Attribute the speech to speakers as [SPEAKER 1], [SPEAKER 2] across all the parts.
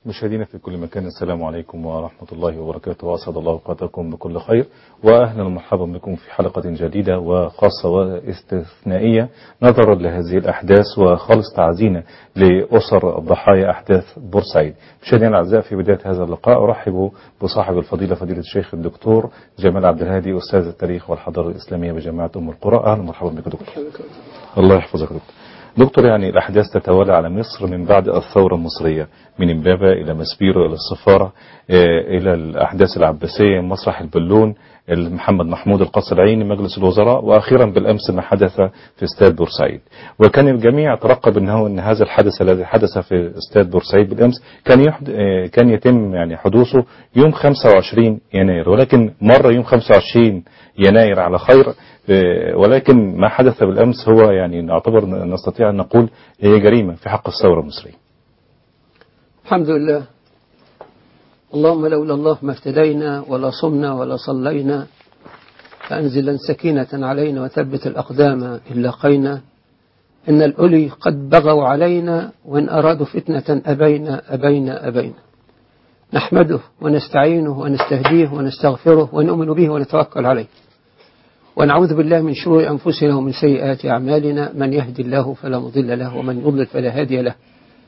[SPEAKER 1] مشاهدينا في كل مكان السلام عليكم ورحمة الله وبركاته وأسعد الله أوقاتكم بكل خير وأهلا ومرحبا بكم في حلقة جديدة وخاصة واستثنائية نظرا لهذه الأحداث وخالص تعزينا لأسر ضحايا أحداث بورسعيد مشاهدينا الأعزاء في بداية هذا اللقاء أرحب بصاحب الفضيلة فضيلة الشيخ الدكتور جمال عبد الهادي أستاذ التاريخ والحضارة الإسلامية بجامعة أم القرى أهلا ومرحبا بك دكتور الله يحفظك دكتور دكتور يعني الأحداث تتوالى على مصر من بعد الثورة المصرية من إمبابة إلى مسبيرو إلى السفارة إلى الأحداث العباسية مسرح البلون محمد محمود القصر العيني مجلس الوزراء وأخيرا بالأمس ما حدث في استاد بورسعيد وكان الجميع يترقب أنه أن هذا الحدث الذي حدث في استاد بورسعيد بالأمس كان يحد... كان يتم يعني حدوثه يوم 25 يناير ولكن مر يوم 25 يناير على خير ولكن ما حدث بالأمس هو يعني نعتبر نستطيع أن نقول هي جريمة في حق الثورة المصرية
[SPEAKER 2] الحمد لله اللهم لولا الله ما اهتدينا ولا صمنا ولا صلينا فأنزلا سكينة علينا وثبت الأقدام إن لقينا إن الأولي قد بغوا علينا وإن أرادوا فتنة أبينا أبينا أبينا نحمده ونستعينه ونستهديه ونستغفره ونؤمن به ونتوكل عليه ونعوذ بالله من شرور أنفسنا ومن سيئات أعمالنا من يهدي الله فلا مضل له ومن يضلل فلا هادي له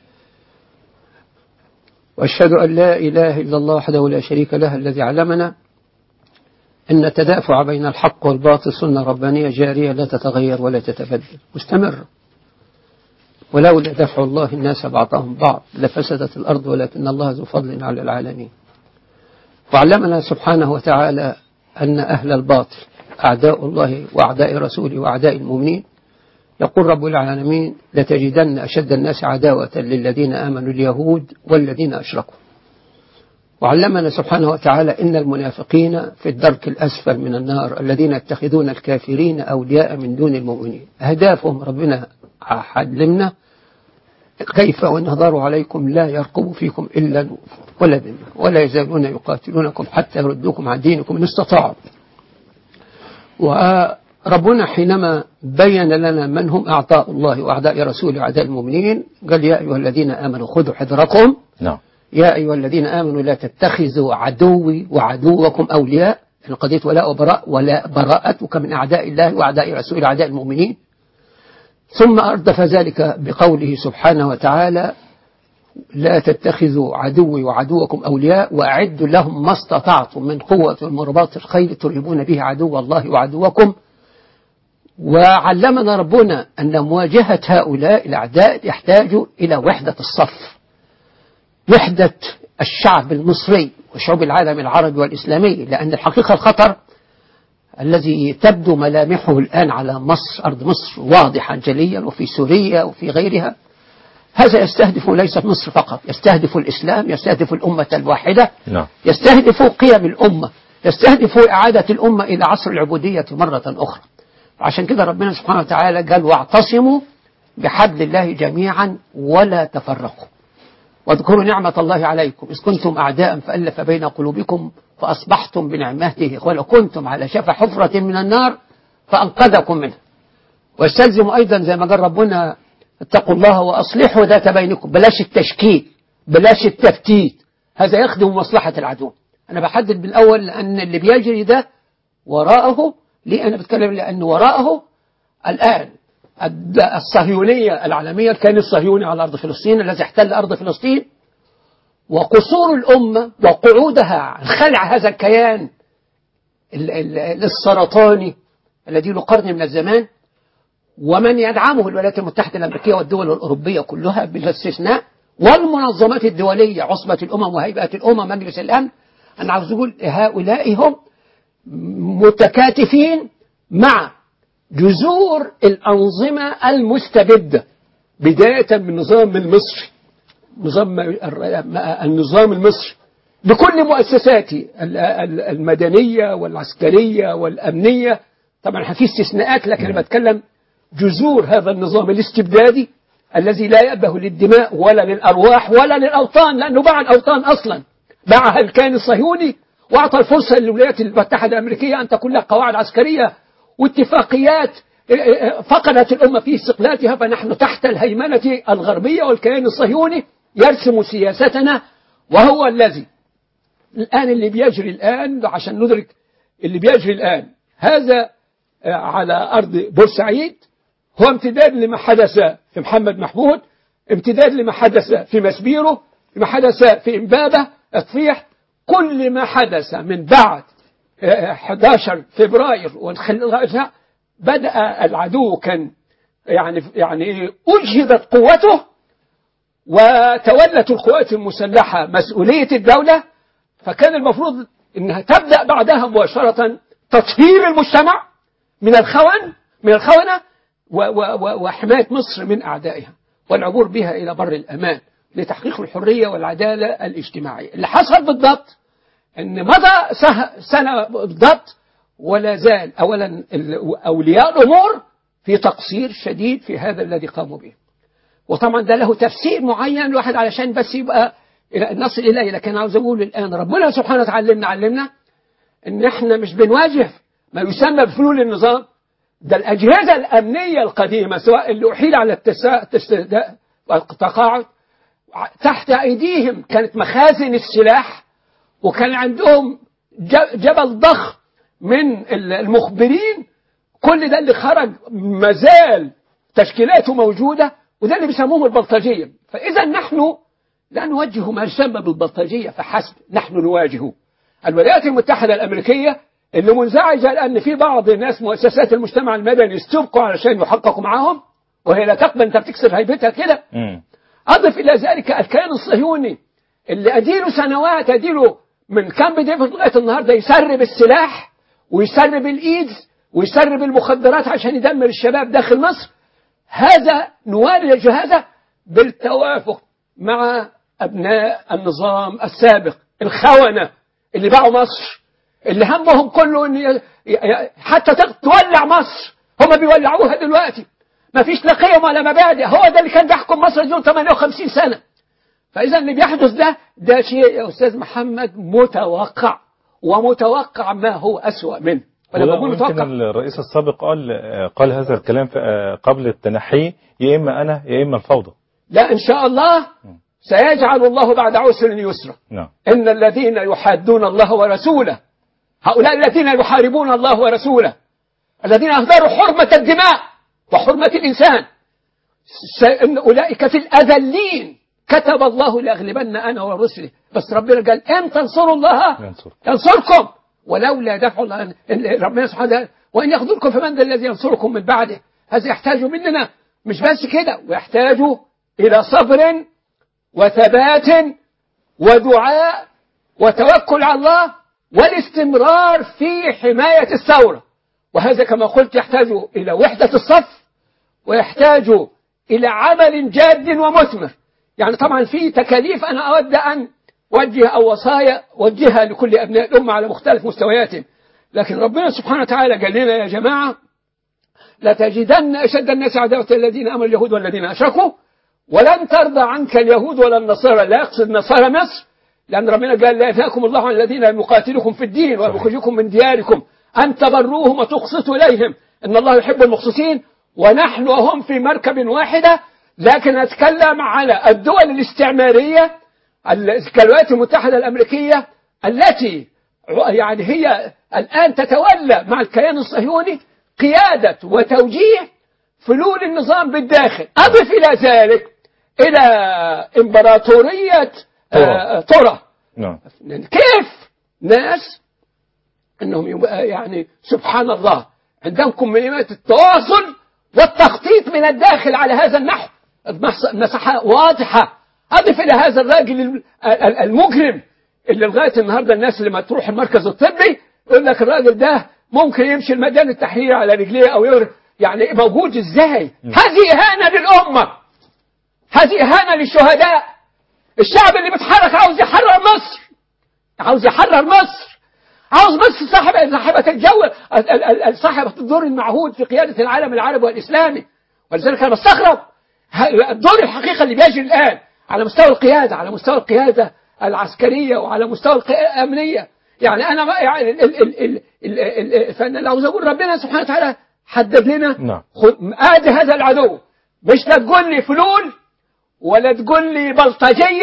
[SPEAKER 2] وأشهد أن لا إله إلا الله وحده لا شريك له الذي علمنا أن التدافع بين الحق والباطل سنة ربانية جارية لا تتغير ولا تتبدل مستمرة ولولا دفع الله الناس بعضهم بعض لفسدت الأرض ولكن الله ذو فضل على العالمين وعلمنا سبحانه وتعالى أن أهل الباطل أعداء الله وأعداء رسوله وأعداء المؤمنين يقول رب العالمين لتجدن أشد الناس عداوة للذين آمنوا اليهود والذين أشركوا وعلمنا سبحانه وتعالى إن المنافقين في الدرك الأسفل من النار الذين يتخذون الكافرين أولياء من دون المؤمنين أهدافهم ربنا علمنا كيف ونظروا عليكم لا يرقب فيكم إلا ولا ذمة ولا يزالون يقاتلونكم حتى يردوكم عن دينكم إن استطاعوا وربنا حينما بين لنا من هم أعداء الله وأعداء رسوله وأعداء المؤمنين قال يا أيها الذين آمنوا خذوا حذركم
[SPEAKER 1] نعم
[SPEAKER 2] يا أيها الذين آمنوا لا تتخذوا عدوي وعدوكم أولياء إن قضيت ولاء وبراء ولا براءتك من أعداء الله وأعداء رسوله وأعداء المؤمنين ثم أردف ذلك بقوله سبحانه وتعالى لا تتخذوا عدوي وعدوكم أولياء وأعدوا لهم ما استطعتم من قوة ومرباط الخيل ترهبون به عدو الله وعدوكم وعلمنا ربنا أن مواجهة هؤلاء الأعداء يحتاج إلى وحدة الصف وحدة الشعب المصري وشعوب العالم العربي والإسلامي لأن الحقيقة الخطر الذي تبدو ملامحه الآن على مصر أرض مصر واضحا جليا وفي سوريا وفي غيرها هذا يستهدف ليس مصر فقط يستهدف الإسلام يستهدف الأمة الواحدة
[SPEAKER 1] نعم.
[SPEAKER 2] يستهدف قيم الأمة يستهدف إعادة الأمة إلى عصر العبودية مرة أخرى عشان كده ربنا سبحانه وتعالى قال واعتصموا بحبل الله جميعا ولا تفرقوا واذكروا نعمة الله عليكم إذ كنتم أعداء فألف بين قلوبكم فأصبحتم بنعمته ولو كنتم على شفا حفرة من النار فأنقذكم منها واستلزموا أيضا زي ما قال ربنا اتقوا الله وأصلحوا ذات بينكم بلاش التشكيل بلاش التفتيت هذا يخدم مصلحة العدو أنا بحدد بالأول لأن اللي بيجري ده وراءه ليه أنا بتكلم لأن وراءه الآن الصهيونية العالمية الكيان الصهيوني على أرض فلسطين الذي احتل أرض فلسطين وقصور الأمة وقعودها عن خلع هذا الكيان السرطاني الذي له قرن من الزمان ومن يدعمه الولايات المتحدة الأمريكية والدول الأوروبية كلها بلا استثناء والمنظمات الدولية عصبة الأمم وهيئة الأمم مجلس الأمن أنا عاوز أقول هؤلاء هم متكاتفين مع جذور الأنظمة المستبدة بداية من النظام المصري نظام النظام المصري بكل مؤسساته المدنية والعسكرية والأمنية طبعا في استثناءات لكن أنا بتكلم جذور هذا النظام الاستبدادي الذي لا يأبه للدماء ولا للأرواح ولا للأوطان لأنه باع الأوطان أصلا باعها الكيان الصهيوني وأعطى الفرصة للولايات المتحدة الأمريكية أن تكون لها قواعد عسكرية واتفاقيات فقدت الأمة في استقلالها فنحن تحت الهيمنة الغربية والكيان الصهيوني يرسم سياستنا وهو الذي الآن اللي بيجري الآن عشان ندرك اللي بيجري الآن هذا آه، على أرض بورسعيد هو امتداد لما حدث في محمد محمود امتداد لما حدث في مسبيرو لما حدث في إمبابة اطفيح كل ما حدث من بعد آه، 11 فبراير والخل- بدأ العدو كان يعني يعني أجهدت قوته وتولت القوات المسلحة مسؤولية الدولة فكان المفروض انها تبدأ بعدها مباشرة تطهير المجتمع من الخون من الخونة و- و- و- وحماية مصر من أعدائها والعبور بها إلى بر الأمان لتحقيق الحرية والعدالة الاجتماعية اللي حصل بالضبط ان مضى سه- سنة بالضبط ولا زال أولا ال- أولياء الأمور في تقصير شديد في هذا الذي قاموا به وطبعا ده له تفسير معين الواحد علشان بس يبقى نصل إليه لكن عاوز أقول الآن ربنا سبحانه وتعالى علمنا علمنا إن إحنا مش بنواجه ما يسمى بفلول النظام ده الأجهزة الأمنية القديمة سواء اللي أحيل على التسا- التستهداء والتقاعد تحت أيديهم كانت مخازن السلاح وكان عندهم ج- جبل ضخم من المخبرين كل ده اللي خرج مازال تشكيلاته موجودة وده اللي بيسموه البلطجية فإذا نحن لا نوجه ما يسمى بالبلطجية فحسب نحن نواجهه الولايات المتحدة الأمريكية اللي منزعجة لأن في بعض الناس مؤسسات المجتمع المدني استبقوا علشان يحققوا معاهم وهي لا تقبل أنت بتكسر هيبتها كده
[SPEAKER 1] مم.
[SPEAKER 2] أضف إلى ذلك الكيان الصهيوني اللي أديله سنوات أديله من كامب ديفيد لغاية النهاردة يسرب السلاح ويسرب الإيدز ويسرب المخدرات عشان يدمر الشباب داخل مصر هذا نواجه هذا بالتوافق مع أبناء النظام السابق الخونة اللي باعوا مصر اللي همهم كله إن ي- ي- حتى تغ- تولع مصر هم بيولعوها دلوقتي ما فيش لا قيم ولا مبادئ هو ده اللي كان بيحكم مصر دون 58 سنة فإذا اللي بيحدث ده ده شيء يا أستاذ محمد متوقع ومتوقع ما هو أسوأ منه ولما
[SPEAKER 1] ولا
[SPEAKER 2] بقول
[SPEAKER 1] يمكن
[SPEAKER 2] متوقع
[SPEAKER 1] الرئيس السابق قال قال هذا الكلام في- قبل التنحي يا إما أنا يا إما الفوضى
[SPEAKER 2] لا إن شاء الله سيجعل الله بعد عسر يسرا
[SPEAKER 1] نعم
[SPEAKER 2] إن الذين يحادون الله ورسوله هؤلاء الذين يحاربون الله ورسوله الذين أهدروا حرمة الدماء وحرمة الإنسان س- إن أولئك في الأذلين كتب الله لأغلبن أنا ورسلي بس ربنا قال إن تنصروا الله
[SPEAKER 1] ينصر
[SPEAKER 2] ينصركم ولولا دفع الله إن- ربنا سبحانه وتعالى وإن يخذلكم فمن ذا الذي ينصركم من بعده هذا يحتاج مننا مش بس كده ويحتاج إلى صبر وثبات ودعاء وتوكل على الله والاستمرار في حماية الثورة وهذا كما قلت يحتاج إلى وحدة الصف ويحتاج إلى عمل جاد ومثمر يعني طبعا في تكاليف أنا أود أن وجه أو وصايا وجهها لكل أبناء الأمة على مختلف مستوياتهم لكن ربنا سبحانه وتعالى قال لنا يا جماعة لتجدن أشد الناس عداوة الذين أمروا اليهود والذين أشركوا ولن ترضى عنك اليهود ولا النصارى لا يقصد نصارى مصر لأن ربنا قال لا ينهاكم الله عن الذين يقاتلكم في الدين ويخرجكم من دياركم أن تبروهم وتقسطوا إليهم إن الله يحب المقسطين ونحن وهم في مركب واحدة لكن أتكلم على الدول الاستعمارية ال- كالولايات المتحدة الأمريكية التي يعني هي الآن تتولى مع الكيان الصهيوني قيادة وتوجيه فلول النظام بالداخل أضف إلى ذلك إلى إمبراطورية آه، ترى
[SPEAKER 1] نعم
[SPEAKER 2] كيف ناس انهم يبقى يعني سبحان الله عندهم كميات التواصل والتخطيط من الداخل على هذا النحو المس- مساحة واضحة أضف إلى هذا الراجل ال- ال- المجرم اللي لغاية النهاردة الناس اللي ما تروح المركز الطبي يقول لك الراجل ده ممكن يمشي الميدان التحرير على رجليه أو يور يعني موجود إزاي هذه إهانة للأمة هذه إهانة للشهداء الشعب اللي بيتحرك عاوز يحرر مصر عاوز يحرر مصر عاوز مصر صاحب صاحبة الجو ال- ال- ال- صاحبة الدور المعهود في قيادة العالم العربي والإسلامي ولذلك أنا بستغرب ه- الدور الحقيقي اللي بيجري الآن على مستوى القيادة على مستوى القيادة العسكرية وعلى مستوى القيادة الأمنية يعني أنا ما يعني ال ال ال ال ال ال فأنا عاوز أقول ربنا سبحانه وتعالى حدد لنا
[SPEAKER 1] نعم.
[SPEAKER 2] خد آدي هذا العدو مش لا تقول لي فلول ولا تقول لي بلطجية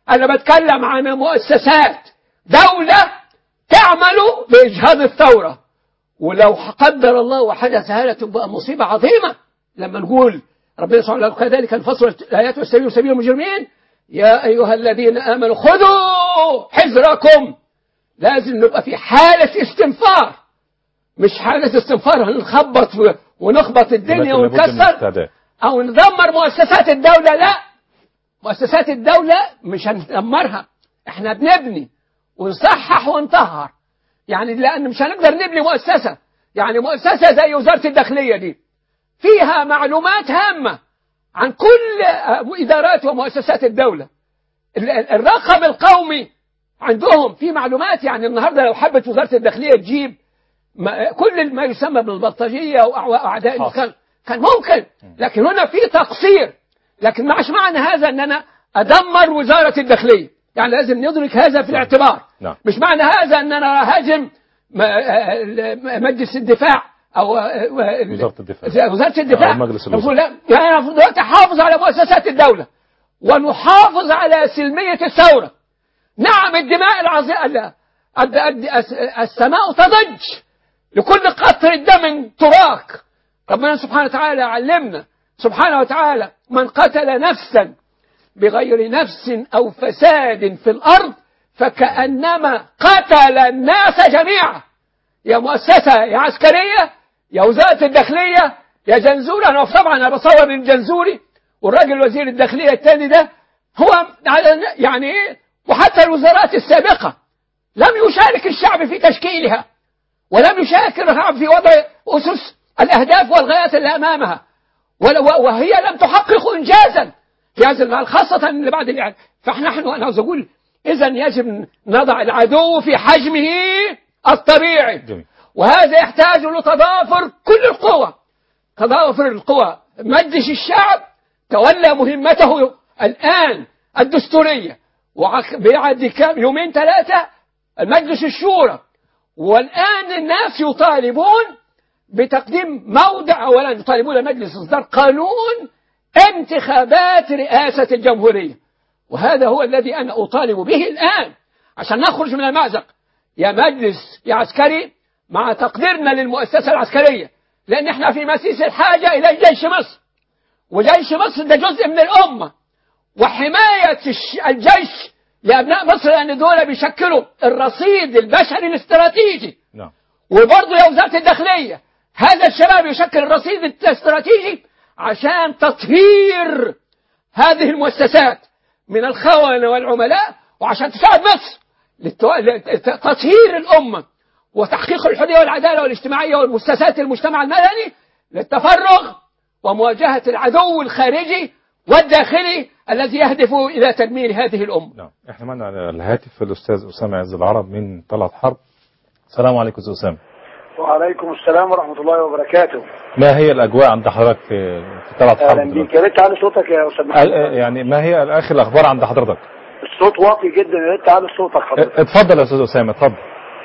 [SPEAKER 2] أنا بتكلم عن مؤسسات دولة تعمل بإجهاض الثورة ولو قدر الله وحدث هذا تبقى مصيبة عظيمة لما نقول ربنا سبحانه وتعالى كذلك الفصل الآيات والسبيل وسبيل المجرمين يا أيها الذين آمنوا خذوا حذركم لازم نبقى في حالة استنفار مش حالة استنفار هنخبط ونخبط الدنيا
[SPEAKER 1] لكن لابد من
[SPEAKER 2] ونكسر
[SPEAKER 1] استعداد.
[SPEAKER 2] أو ندمر مؤسسات الدولة لا مؤسسات الدولة مش هندمرها احنا بنبني ونصحح ونطهر يعني لأن مش هنقدر نبني مؤسسة يعني مؤسسة زي وزارة الداخلية دي فيها معلومات هامة عن كل إدارات ومؤسسات الدولة ال- ال- الرقم القومي عندهم في معلومات يعني النهاردة لو حبت وزارة الداخلية تجيب ما كل ما يسمى بالبلطجية وأعداء
[SPEAKER 1] حاصل.
[SPEAKER 2] كان كان ممكن لكن هنا في تقصير لكن مش معنى هذا أن أنا أدمر وزارة الداخلية يعني لازم ندرك هذا في الاعتبار
[SPEAKER 1] نعم.
[SPEAKER 2] مش معنى هذا أن أنا هاجم م- ال- مجلس الدفاع أو ال-
[SPEAKER 1] وزارة الدفاع.
[SPEAKER 2] وزارة الدفاع
[SPEAKER 1] أو مجلس الوزراء.
[SPEAKER 2] نقول لا يعني أنا المفروض دلوقتي أحافظ على مؤسسات الدولة ونحافظ على سلمية الثورة نعم الدماء العظيمة السماء تضج لكل قطر دم تراك ربنا سبحانه وتعالى علمنا سبحانه وتعالى من قتل نفسا بغير نفس أو فساد في الأرض فكأنما قتل الناس جميعا يا مؤسسة يا عسكرية يا وزارة الداخلية يا جنزوري أنا طبعا أنا بصور الجنزوري والراجل وزير الداخلية الثاني ده هو على- يعني إيه وحتى الوزارات السابقة لم يشارك الشعب في تشكيلها ولم يشارك الشعب في وضع أسس الأهداف والغايات اللي أمامها ول- وهي لم تحقق إنجازا في هذا المال خاصة اللي بعد الإعلان فإحنا نحن أنا عاوز أقول إذا يجب نضع العدو في حجمه الطبيعي
[SPEAKER 1] جميل.
[SPEAKER 2] وهذا يحتاج لتضافر كل القوى تضافر القوى مجلس الشعب تولى مهمته الآن الدستورية وبعد كام يومين ثلاثة المجلس الشورى والآن الناس يطالبون بتقديم موضع أولا يطالبون المجلس إصدار قانون انتخابات رئاسة الجمهورية وهذا هو الذي أنا أطالب به الآن عشان نخرج من المأزق يا مجلس يا عسكري مع تقديرنا للمؤسسة العسكرية لأن احنا في مسيس الحاجة إلى جيش مصر وجيش مصر ده جزء من الأمة وحماية الش- الجيش لأبناء مصر لأن دول بيشكلوا الرصيد البشري الاستراتيجي
[SPEAKER 1] نعم
[SPEAKER 2] وبرضه يا وزارة الداخلية هذا الشباب يشكل الرصيد الاستراتيجي عشان تطهير هذه المؤسسات من الخونة والعملاء وعشان تساعد مصر للتو- لتطهير الأمة وتحقيق الحرية والعدالة والاجتماعية والمؤسسات المجتمع المدني للتفرغ ومواجهة العدو الخارجي والداخلي الذي يهدف إلى تدمير هذه الأمة
[SPEAKER 1] نعم احنا معنا على الهاتف الأستاذ أسامة عز العرب من طلعت حرب السلام عليكم أستاذ أسامة
[SPEAKER 3] وعليكم السلام ورحمة الله وبركاته
[SPEAKER 1] ما هي الأجواء عند حضرتك في في طلعت حرب
[SPEAKER 3] أهلا
[SPEAKER 1] دلوقتي؟
[SPEAKER 3] بيك يا ريت تعالي صوتك يا أستاذ
[SPEAKER 1] ال-
[SPEAKER 3] محمد
[SPEAKER 1] يعني ما هي آخر الأخبار عند حضرتك
[SPEAKER 3] الصوت واطي جدا يا ريت تعالي صوتك حضرتك
[SPEAKER 1] اتفضل يا أستاذ أسامة اتفضل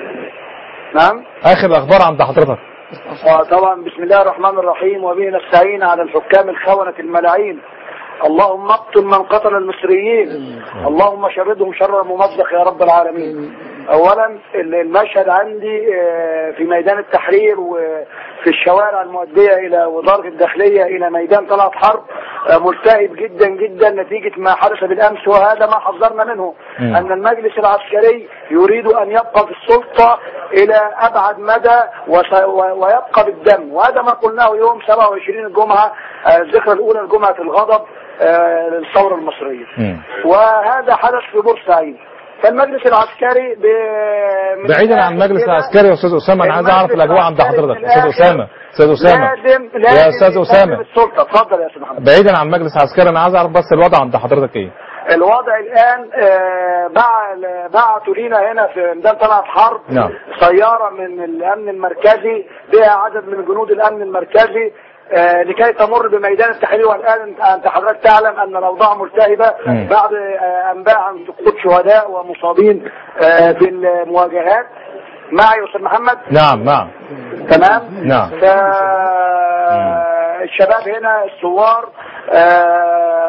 [SPEAKER 3] نعم
[SPEAKER 1] آخر الأخبار عند حضرتك
[SPEAKER 3] آه، طبعا بسم الله الرحمن الرحيم وبه نستعين على الحكام الخونة الملاعين اللهم اقتل من قتل المصريين اللهم شردهم شر ممزق يا رب العالمين اولا ال- المشهد عندي آه، في ميدان التحرير وفي الشوارع المؤدية الى وزارة الداخلية الى ميدان طلعت حرب آه، ملتهب جدا جدا نتيجة ما حدث بالامس وهذا ما حذرنا منه
[SPEAKER 1] مم.
[SPEAKER 3] ان المجلس العسكري يريد ان يبقى في السلطة الى ابعد مدى وس- و- ويبقى بالدم وهذا ما قلناه يوم 27 الجمعة آه، الذكرى الاولى لجمعة الغضب آه، للثورة المصرية
[SPEAKER 1] مم.
[SPEAKER 3] وهذا حدث في بورسعيد فالمجلس العسكري ب... من
[SPEAKER 1] بعيدا عن
[SPEAKER 3] الآخر
[SPEAKER 1] المجلس
[SPEAKER 3] كده
[SPEAKER 1] العسكري يا أستاذ أسامة أنا عايز أعرف
[SPEAKER 3] المجلس
[SPEAKER 1] الأجواء عند
[SPEAKER 3] العسكري
[SPEAKER 1] حضرتك
[SPEAKER 3] من
[SPEAKER 1] أستاذ
[SPEAKER 3] الآخر
[SPEAKER 1] أسامة أستاذ أسامة
[SPEAKER 3] لازم لازم
[SPEAKER 1] يا أستاذ
[SPEAKER 3] يسلم
[SPEAKER 1] أسامة
[SPEAKER 3] السلطة اتفضل يا أستاذ محمد
[SPEAKER 1] بعيدا عن المجلس العسكري أنا عايز أعرف بس الوضع عند حضرتك إيه
[SPEAKER 3] الوضع الآن آه، بع- بعتوا لينا هنا في ميدان طلعت حرب
[SPEAKER 1] نعم.
[SPEAKER 3] سيارة من الأمن المركزي بها عدد من جنود الأمن المركزي آه، لكي تمر بميدان التحرير والآن أنت- أنت حضرتك تعلم أن الأوضاع ملتهبة
[SPEAKER 1] مم.
[SPEAKER 3] بعد آه، أنباء عن سقوط شهداء ومصابين آه، في المواجهات معي يا أستاذ محمد
[SPEAKER 1] نعم نعم
[SPEAKER 3] تمام
[SPEAKER 1] نعم.
[SPEAKER 3] فالشباب هنا الثوار آه، عملوا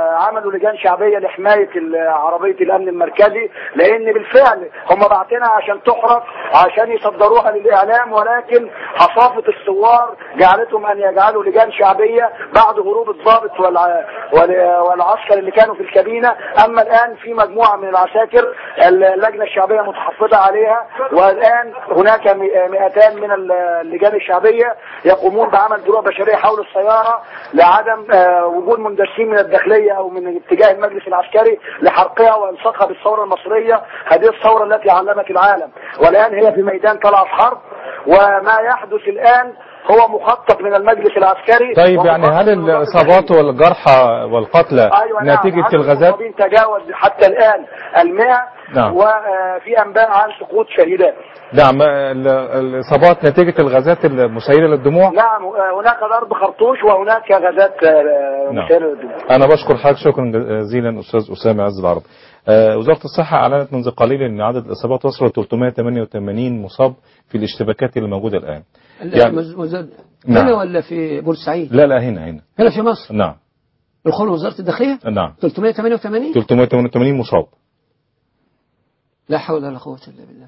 [SPEAKER 3] يجعلوا لجان شعبيه لحمايه ال- عربيه الامن المركزي لان بالفعل هم باعتينها عشان تحرق عشان يصدروها للاعلام ولكن حصافه الثوار جعلتهم ان يجعلوا لجان شعبيه بعد هروب الضابط والع... وال- والعسكر اللي كانوا في الكابينه اما الان في مجموعه من العساكر اللجنه الشعبيه متحفظه عليها والان هناك م- مئتان من اللجان الشعبيه يقومون بعمل دروع بشريه حول السياره لعدم آه، وجود مندسين من الداخليه او من اتجاه المجلس العسكري لحرقها والصاقها بالثوره المصريه هذه الثوره التي علمت العالم والان هي في ميدان طلعت حرب وما يحدث الان هو مخطط من المجلس العسكري
[SPEAKER 1] طيب يعني
[SPEAKER 3] ومخطط
[SPEAKER 1] هل
[SPEAKER 3] من وزارة
[SPEAKER 1] الإصابات والجرحى والقتلى
[SPEAKER 3] أيوة نعم.
[SPEAKER 1] نتيجة
[SPEAKER 3] عدد
[SPEAKER 1] الغازات
[SPEAKER 3] المصابين تجاوز حتى الآن المئة
[SPEAKER 1] نعم.
[SPEAKER 3] وفي أنباء عن سقوط شهيدات
[SPEAKER 1] نعم ال- الإصابات نتيجة الغازات المسيلة للدموع
[SPEAKER 3] نعم آه، هناك ضرب خرطوش وهناك غازات آه،
[SPEAKER 1] نعم.
[SPEAKER 3] مسيلة للدماء
[SPEAKER 1] أنا بشكر حضرتك شكرا جزيلا أستاذ أسامة عز العرب آه، وزارة الصحة أعلنت منذ قليل أن عدد الإصابات وصل ل 388 مصاب في الاشتباكات اللي موجودة الآن
[SPEAKER 2] لا،
[SPEAKER 1] يعني-
[SPEAKER 2] مز- مز-
[SPEAKER 1] نعم.
[SPEAKER 2] هنا ولا في بورسعيد
[SPEAKER 1] لا لا هنا هنا
[SPEAKER 2] هنا في مصر
[SPEAKER 1] نعم
[SPEAKER 2] دخول وزارة الداخلية
[SPEAKER 1] نعم
[SPEAKER 2] 388
[SPEAKER 1] 388 مصاب
[SPEAKER 2] لا حول ولا قوة إلا بالله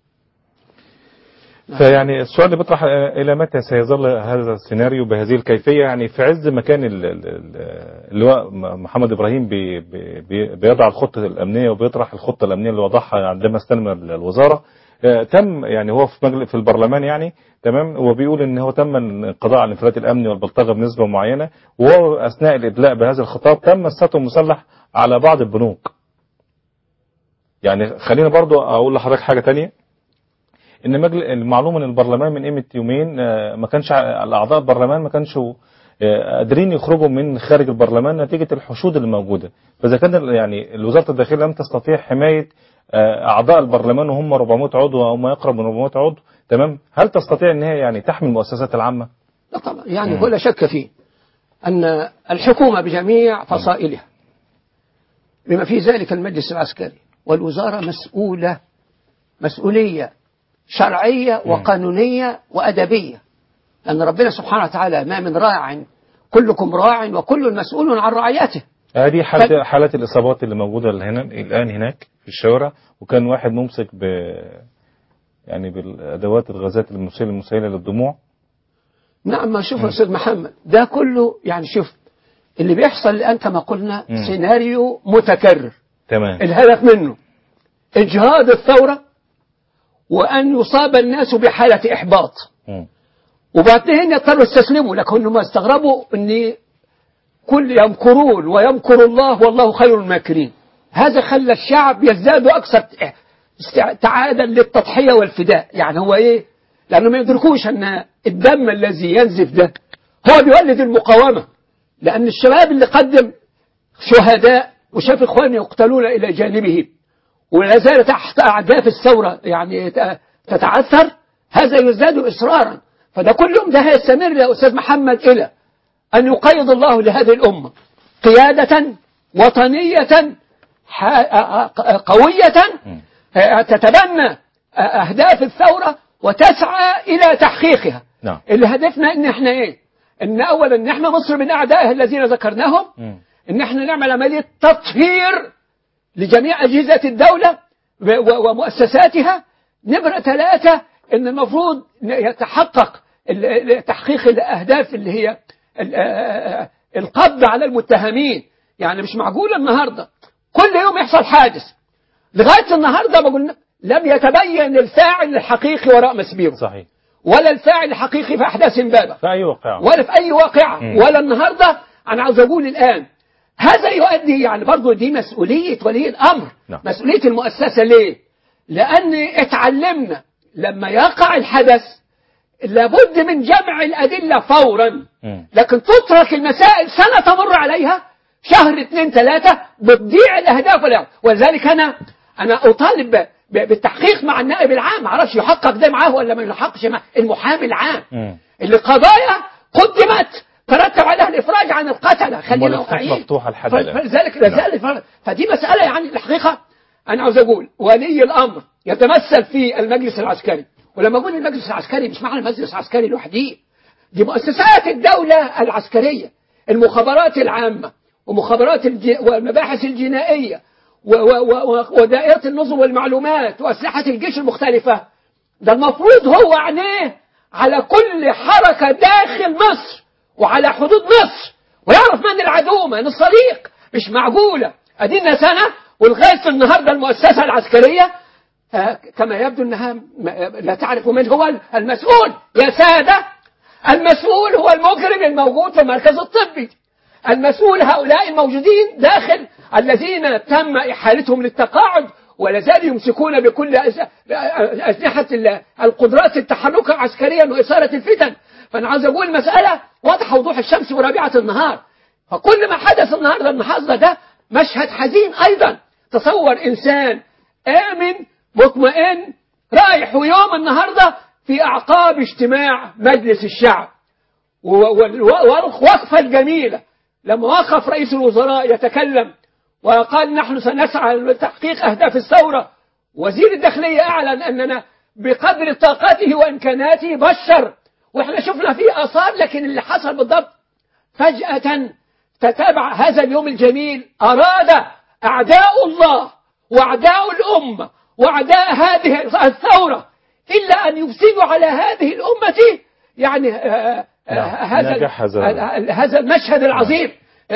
[SPEAKER 2] نعم.
[SPEAKER 1] فيعني السؤال اللي بيطرح آه، إلى متى سيظل هذا السيناريو بهذه الكيفية يعني في عز ما كان ال- ال- ال- اللواء م- محمد إبراهيم بي بي بي- بيضع الخطة الأمنية وبيطرح الخطة الأمنية اللي وضعها عندما استلم ال- الوزارة آه، تم يعني هو في مجلس في البرلمان يعني تمام هو بيقول ان هو تم القضاء على الانفلات الامني والبلطجه بنسبه معينه وهو اثناء الادلاء بهذا الخطاب تم السطو المسلح على بعض البنوك يعني خلينا برضو اقول لحضرتك حاجه تانية ان مجل... المعلومه ان البرلمان من قيمه يومين آه، ما كانش ع- الاعضاء البرلمان ما كانش آه، قادرين يخرجوا من خارج البرلمان نتيجه الحشود اللي موجوده فاذا كان ال- يعني وزاره الداخليه لم تستطيع حمايه آه، اعضاء البرلمان وهم 400 عضو او ما يقرب من 400 عضو تمام هل تستطيع ان هي يعني تحمي المؤسسات العامه
[SPEAKER 2] لا طبعا يعني ولا شك فيه أن الحكومة بجميع فصائلها بما في ذلك المجلس العسكري والوزارة مسؤولة مسؤولية شرعية وقانونية وأدبية لأن ربنا سبحانه وتعالى ما من راع كلكم راع وكل مسؤول عن رعيته
[SPEAKER 1] هذه حالة حالات الإصابات اللي موجودة هنا الآن هناك في الشوارع وكان واحد ممسك ب يعني بالأدوات الغازات المسيلة المسيلة للدموع
[SPEAKER 2] نعم ما شوف يا أستاذ محمد ده كله يعني شوف اللي بيحصل الآن كما قلنا
[SPEAKER 1] مم.
[SPEAKER 2] سيناريو متكرر
[SPEAKER 1] تمام
[SPEAKER 2] الهدف منه إجهاد الثورة وأن يصاب الناس بحالة إحباط
[SPEAKER 1] مم.
[SPEAKER 2] وبعدين يضطروا يستسلموا لكنهم استغربوا أن كل يمكرون ويمكر الله والله خير الماكرين هذا خلى الشعب يزداد أكثر استعادا للتضحية والفداء يعني هو إيه لأنه ما يدركوش أن الدم الذي ينزف ده هو بيولد المقاومة لأن الشباب اللي قدم شهداء وشاف إخوانه يقتلون إلى جانبه ولا زال تحت أعداف الثورة يعني تتعثر هذا يزداد إصرارا فده كل يوم ده هيستمر يا أستاذ محمد إلى أن يقيض الله لهذه الأمة قيادة وطنية قوية تتبنى أهداف الثورة وتسعى إلى تحقيقها
[SPEAKER 1] نعم.
[SPEAKER 2] اللي هدفنا إن إحنا إيه إن أولا إن إحنا مصر من أعدائها الذين ذكرناهم
[SPEAKER 1] مم.
[SPEAKER 2] إن إحنا نعمل عملية تطهير لجميع أجهزة الدولة و- ومؤسساتها نمرة ثلاثة إن المفروض يتحقق ال- ال- تحقيق الأهداف اللي هي ال- آه، القبض على المتهمين يعني مش معقول النهاردة كل يوم يحصل حادث لغاية النهاردة بقول لم يتبين الفاعل الحقيقي وراء مسبيره
[SPEAKER 1] صحيح
[SPEAKER 2] ولا الفاعل الحقيقي في أحداث امبابة
[SPEAKER 1] في أي واقع
[SPEAKER 2] ولا في أي واقعة
[SPEAKER 1] مم.
[SPEAKER 2] ولا النهاردة أنا عاوز أقول الآن هذا يؤدي يعني برضو دي مسؤولية ولي الأمر
[SPEAKER 1] نعم.
[SPEAKER 2] مسؤولية المؤسسة ليه لأن اتعلمنا لما يقع الحدث لابد من جمع الأدلة فورا
[SPEAKER 1] مم.
[SPEAKER 2] لكن تترك المسائل سنة تمر عليها شهر اثنين ثلاثة بتضيع الأهداف ولا- ولذلك أنا أنا أطالب ب- ب- بالتحقيق مع النائب العام معرفش يحقق ده معاه ولا ما يحققش معاه المحامي العام
[SPEAKER 1] مم.
[SPEAKER 2] اللي قضايا قدمت ترتب عليها الافراج عن القتله خلينا
[SPEAKER 1] والملفات
[SPEAKER 2] واقعيين
[SPEAKER 1] مفتوحة لحد
[SPEAKER 2] ف-
[SPEAKER 1] الآن.
[SPEAKER 2] فلذلك لا زال الفرج. فدي مساله يعني الحقيقه انا عاوز اقول ولي الامر يتمثل في المجلس العسكري ولما اقول المجلس العسكري مش معنى المجلس العسكري لوحده دي مؤسسات الدوله العسكريه المخابرات العامه ومخابرات الج... والمباحث الجنائية و... و... و... ودائرة النظم والمعلومات وأسلحة الجيش المختلفة ده المفروض هو عينيه على كل حركة داخل مصر وعلى حدود مصر ويعرف من العدو من الصديق مش معقولة أدينا سنة ولغاية النهاردة المؤسسة العسكرية آه، كما يبدو أنها م- لا تعرف من هو المسؤول يا سادة المسؤول هو المجرم الموجود في المركز الطبي المسؤول هؤلاء الموجودين داخل الذين تم إحالتهم للتقاعد ولا زالوا يمسكون بكل أس- أجنحة ال- القدرات التحرك عسكريا وإثارة الفتن فأنا عايز أقول مسألة واضحة وضوح الشمس ورابعة النهار فكل ما حدث النهارده النهارده ده مشهد حزين أيضا تصور إنسان آمن مطمئن رايح ويوم النهارده في أعقاب اجتماع مجلس الشعب والوقفة الجميلة لما وقف رئيس الوزراء يتكلم وقال نحن سنسعى لتحقيق أهداف الثورة وزير الداخلية أعلن أننا بقدر طاقته وإمكاناته بشر وإحنا شفنا فيه آثار لكن اللي حصل بالضبط فجأة تتابع هذا اليوم الجميل أراد أعداء الله وأعداء الأمة وأعداء هذه الثورة إلا أن يفسدوا على هذه الأمة يعني آه، آه،
[SPEAKER 1] نعم،
[SPEAKER 2] هذا
[SPEAKER 1] نجح هذا-
[SPEAKER 2] هذا المشهد العظيم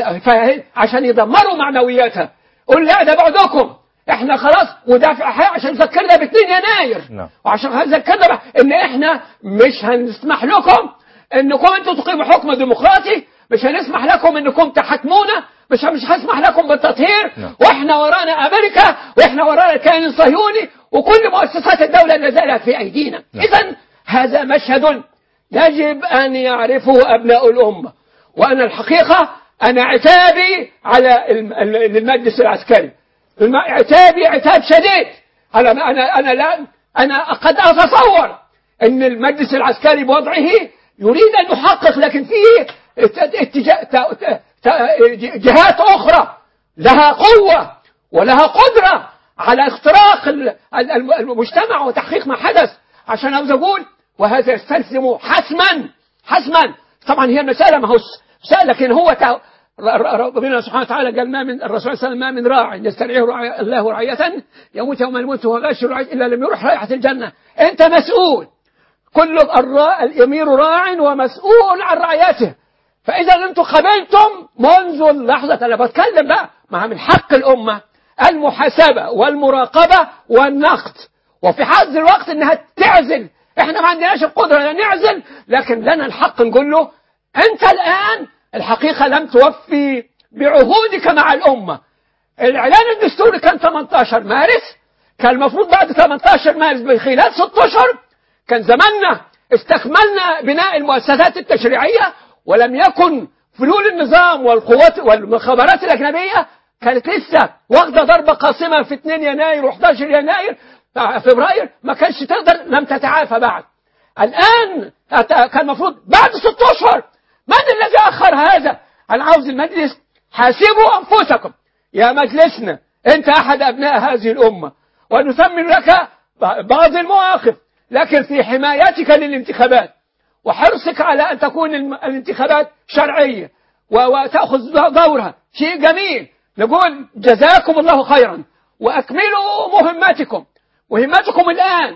[SPEAKER 2] ف- عشان يدمروا معنوياتها قول لا ده بعدكم احنا خلاص ودافع حي عشان ذكرنا ب 2 يناير
[SPEAKER 1] نعم.
[SPEAKER 2] وعشان ذكرنا ب- ان احنا مش هنسمح لكم انكم انتوا تقيموا حكم ديمقراطي مش هنسمح لكم انكم تحكمونا مش مش هنسمح لكم بالتطهير
[SPEAKER 1] نعم.
[SPEAKER 2] واحنا ورانا امريكا واحنا ورانا الكيان الصهيوني وكل مؤسسات الدوله اللي زالت في ايدينا
[SPEAKER 1] نعم.
[SPEAKER 2] اذا هذا مشهد يجب أن يعرفه أبناء الأمة وأنا الحقيقة أنا عتابي على الم- ال- المجلس العسكري الم- عتابي عتاب شديد أنا أنا أنا لا أنا قد أتصور أن المجلس العسكري بوضعه يريد أن يحقق لكن فيه ات- اتجاه ت- ت- ت- جهات أخرى لها قوة ولها قدرة على اختراق ال- ال- الم- المجتمع وتحقيق ما حدث عشان عاوز أقول وهذا يستلزم حسما حسما طبعا هي المسألة ما هو سأل لكن هو تع... ر- ر- ربنا سبحانه وتعالى قال ما من الرسول صلى الله عليه وسلم ما من راع يسترعيه رعي الله رعية يموت يوم الموت وهو غاش الرعية إلا لم يروح رائحة الجنة أنت مسؤول كل الراء الأمير راع ومسؤول عن رعيته فإذا أنتم قبلتم منذ اللحظة أنا بتكلم بقى مع من حق الأمة المحاسبة والمراقبة والنقد وفي حد الوقت إنها تعزل إحنا ما عندناش القدرة لا نعزل لكن لنا الحق نقول له أنت الآن الحقيقة لم توفي بعهودك مع الأمة الإعلان الدستوري كان 18 مارس كان المفروض بعد 18 مارس بخلال 6 أشهر كان زماننا استكملنا بناء المؤسسات التشريعية ولم يكن فلول النظام والقوات والمخابرات الأجنبية كانت لسه واخدة ضربة قاصمة في 2 يناير و11 يناير فبراير ما كانش تقدر لم تتعافى بعد الآن كان المفروض بعد ست أشهر من الذي أخر هذا أنا عاوز المجلس حاسبوا أنفسكم يا مجلسنا أنت أحد أبناء هذه الأمة ونثمن لك بعض المواقف لكن في حمايتك للانتخابات وحرصك على أن تكون الم- الانتخابات شرعية و- وتأخذ دورها شيء جميل نقول جزاكم الله خيرا وأكملوا مهمتكم مهمتكم الآن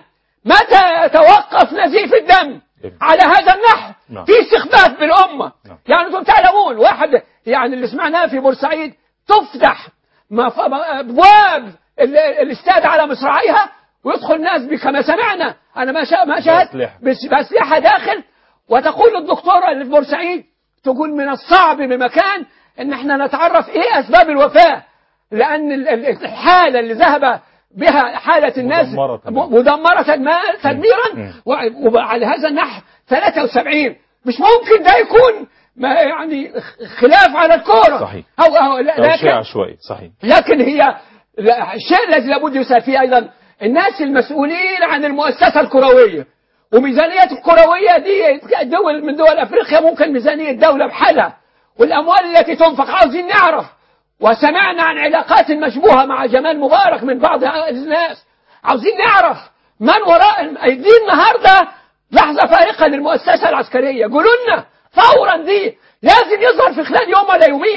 [SPEAKER 2] متى يتوقف نزيف الدم على هذا النحو
[SPEAKER 1] نعم.
[SPEAKER 2] في استخفاف بالأمة
[SPEAKER 1] نعم.
[SPEAKER 2] يعني أنتم تعلمون واحد يعني اللي سمعناه في بورسعيد تفتح مف- أبواب ال- الاستاد على مصراعيها ويدخل الناس بي- كما سمعنا أنا ما شا- ما شاهدت
[SPEAKER 1] بأسلحة.
[SPEAKER 2] بس- بأسلحة داخل وتقول الدكتورة اللي في بورسعيد تقول من الصعب بمكان ان احنا نتعرف ايه اسباب الوفاة لان ال- ال- الحالة اللي ذهب بها حالة الناس
[SPEAKER 1] مدمرة تمام.
[SPEAKER 2] م- مدمرة ما تدميرا
[SPEAKER 1] مم.
[SPEAKER 2] و- وعلى هذا النحو 73 مش ممكن ده يكون ما يعني خلاف على الكورة
[SPEAKER 1] صحيح.
[SPEAKER 2] أو أو لا-
[SPEAKER 1] أو شيء
[SPEAKER 2] لكن
[SPEAKER 1] عشوائي صحيح
[SPEAKER 2] لكن هي لا- الشيء الذي لابد يسأل فيه أيضا الناس المسؤولين عن المؤسسة الكروية وميزانية الكروية دي دول من دول أفريقيا ممكن ميزانية دولة بحالها والأموال التي تنفق عاوزين نعرف وسمعنا عن علاقات مشبوهة مع جمال مبارك من بعض الناس عاوزين نعرف من وراء دي النهاردة لحظة فارقة للمؤسسة العسكرية قولوا لنا فورا دي لازم يظهر في خلال يوم ولا يومين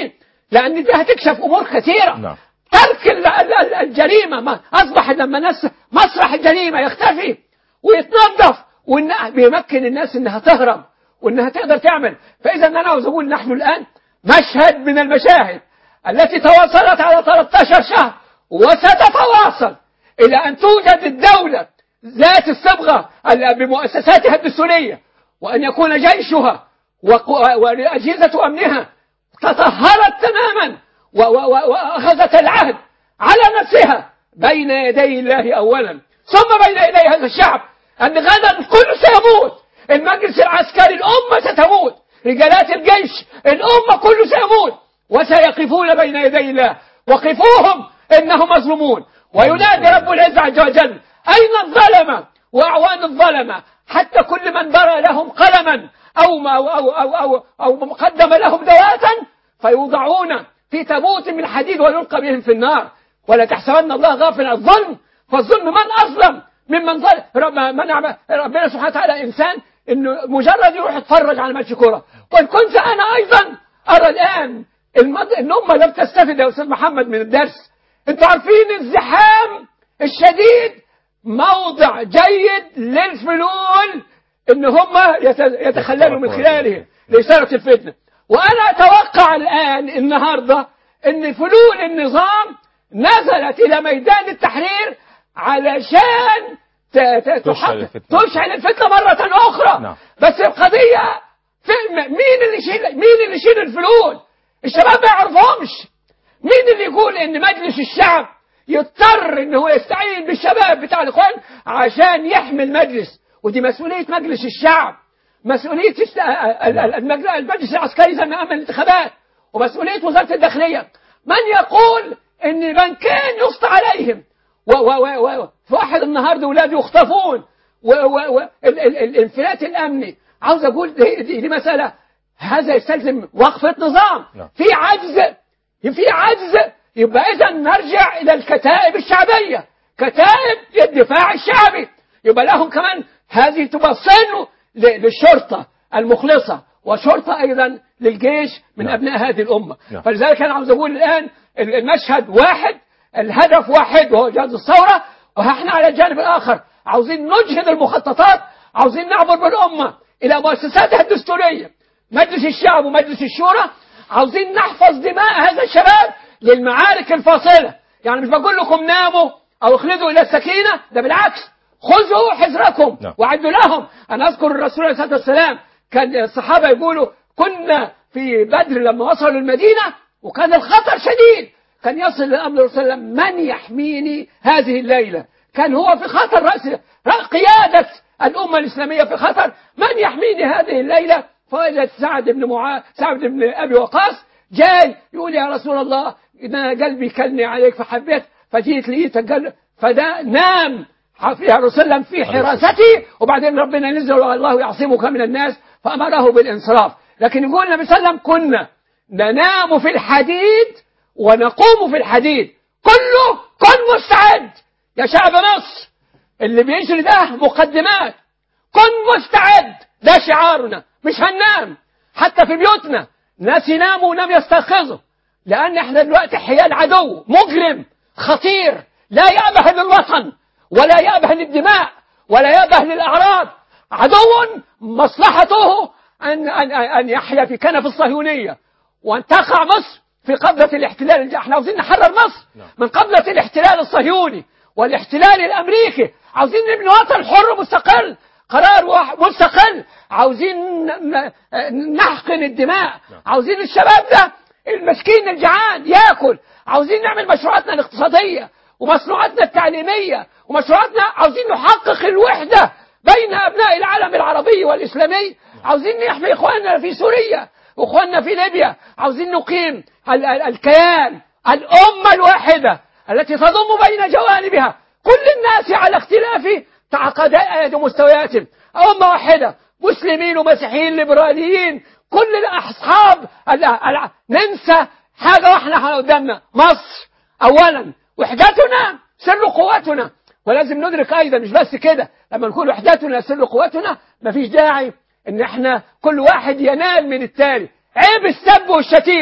[SPEAKER 2] لأن دي هتكشف أمور كثيرة
[SPEAKER 1] نعم.
[SPEAKER 2] ترك ال- ال- ال- الجريمة ما أصبح لما الناس مسرح الجريمة يختفي ويتنظف وإن بيمكن الناس إنها تهرب وإنها تقدر تعمل فإذا أنا عاوز أقول نحن الآن مشهد من المشاهد التي تواصلت على 13 شهر وستتواصل إلى أن توجد الدولة ذات الصبغة ال- بمؤسساتها الدستورية وأن يكون جيشها وقو- وأجهزة أمنها تطهرت تماما و- و- و- وأخذت العهد على نفسها بين يدي الله أولا ثم بين يدي هذا الشعب أن غدا الكل سيموت المجلس العسكري الأمة ستموت رجالات الجيش الأمة كله سيموت وسيقفون بين يدي الله وقفوهم إنهم مظلومون وينادي رب العزة عز وجل أين الظلمة وأعوان الظلمة حتى كل من برى لهم قلما أو, ما أو, أو, أو, أو, أو قدم لهم دواتا فيوضعون في تابوت من حديد ويلقى بهم في النار ولا تحسبن الله غافل عن الظلم فالظلم من أظلم ممن ظلم رب من عم- ربنا سبحانه وتعالى إنسان إنه مجرد يروح يتفرج على ماتش كورة وإن كنت أنا أيضا أرى الآن المد... الأمة لم تستفد يا أستاذ محمد من الدرس أنتوا عارفين الزحام الشديد موضع جيد للفلول ان هم يت- يتخللوا من خلاله لإثارة الفتنة وأنا أتوقع الآن النهاردة أن فلول النظام نزلت إلى ميدان التحرير علشان ت- ت-
[SPEAKER 1] تشعل
[SPEAKER 2] تحقق-
[SPEAKER 1] الفتنة.
[SPEAKER 2] تشعل الفتنة مرة أخرى
[SPEAKER 1] نعم.
[SPEAKER 2] بس القضية فيلم مين اللي يشيل مين اللي يشيل الفلول الشباب ما يعرفهمش مين اللي يقول ان مجلس الشعب يضطر ان هو يستعين بالشباب بتاع الاخوان عشان يحمي المجلس ودي مسؤوليه مجلس الشعب مسؤوليه الس- ال- ال- المجل- المجلس العسكري زي ما امن الانتخابات ومسؤوليه وزاره الداخليه من يقول ان بنكين يسطى عليهم و و و و واحد النهارده ولاده يخطفون و و و ال- ال- الانفلات الامني عاوز اقول دي, دي, دي مساله هذا يستلزم وقفه نظام
[SPEAKER 1] نعم.
[SPEAKER 2] في عجز في عجز يبقى اذا نرجع الى الكتائب الشعبيه كتائب الدفاع الشعبي يبقى لهم كمان هذه تبقى صنو ل- للشرطه المخلصه وشرطه ايضا للجيش من
[SPEAKER 1] نعم.
[SPEAKER 2] ابناء هذه الامه
[SPEAKER 1] نعم.
[SPEAKER 2] فلذلك انا عاوز اقول الان ال- المشهد واحد الهدف واحد وهو جهاز الثوره واحنا على الجانب الاخر عاوزين نجهد المخططات عاوزين نعبر بالامه الى مؤسساتها الدستوريه مجلس الشعب ومجلس الشورى عاوزين نحفظ دماء هذا الشباب للمعارك الفاصله يعني مش بقول لكم ناموا او اخلدوا الى السكينه ده بالعكس خذوا حذركم
[SPEAKER 1] نعم.
[SPEAKER 2] وعدوا لهم انا اذكر الرسول عليه الصلاه والسلام كان الصحابه يقولوا كنا في بدر لما وصلوا المدينه وكان الخطر شديد كان يصل الامر صلى الله عليه وسلم من يحميني هذه الليله كان هو في خطر راس رأ- قياده الامه الاسلاميه في خطر من يحميني هذه الليله فوجد سعد بن معاذ سعد بن ابي وقاص جاي يقول يا رسول الله إن أنا قلبي كلني عليك فحبيت فجيت لقيتك قال فدا نام يا رسول الله في حراستي وبعدين ربنا نزل والله يعصمك من الناس فأمره بالانصراف لكن يقول النبي صلى الله عليه وسلم كنا ننام في الحديد ونقوم في الحديد كله كن مستعد يا شعب مصر اللي بيجري ده مقدمات كن مستعد ده شعارنا مش هننام حتى في بيوتنا ناس يناموا ونام يستيقظوا لأن احنا دلوقتي حيال عدو مجرم خطير لا يأبه للوطن ولا يأبه للدماء ولا يأبه للأعراض عدو مصلحته أن, أن, أن يحيا في كنف الصهيونية وأن تقع مصر في قبضة الاحتلال الج- احنا عاوزين نحرر مصر من قبضة الاحتلال الصهيوني والاحتلال الأمريكي عاوزين نبني وطن حر مستقل قرار واحد مستقل عاوزين ن- ن- نحقن الدماء عاوزين الشباب ده المسكين الجعان ياكل عاوزين نعمل مشروعاتنا الاقتصادية ومصنوعاتنا التعليمية ومشروعاتنا عاوزين نحقق الوحدة بين أبناء العالم العربي والإسلامي عاوزين نحمي إخواننا في سوريا وإخواننا في ليبيا عاوزين نقيم ال- ال- الكيان الأمة الواحدة التي تضم بين جوانبها كل الناس على اختلاف تعقدات ومستوياتهم أمة واحدة مسلمين ومسيحيين ليبراليين كل الأصحاب ال- ال- ننسى حاجة واحنا قدامنا مصر أولا وحدتنا سر قوتنا ولازم ندرك أيضا مش بس كده لما نكون وحدتنا سر قوتنا مفيش داعي ان احنا كل واحد ينال من التاني عيب السب والشتيمة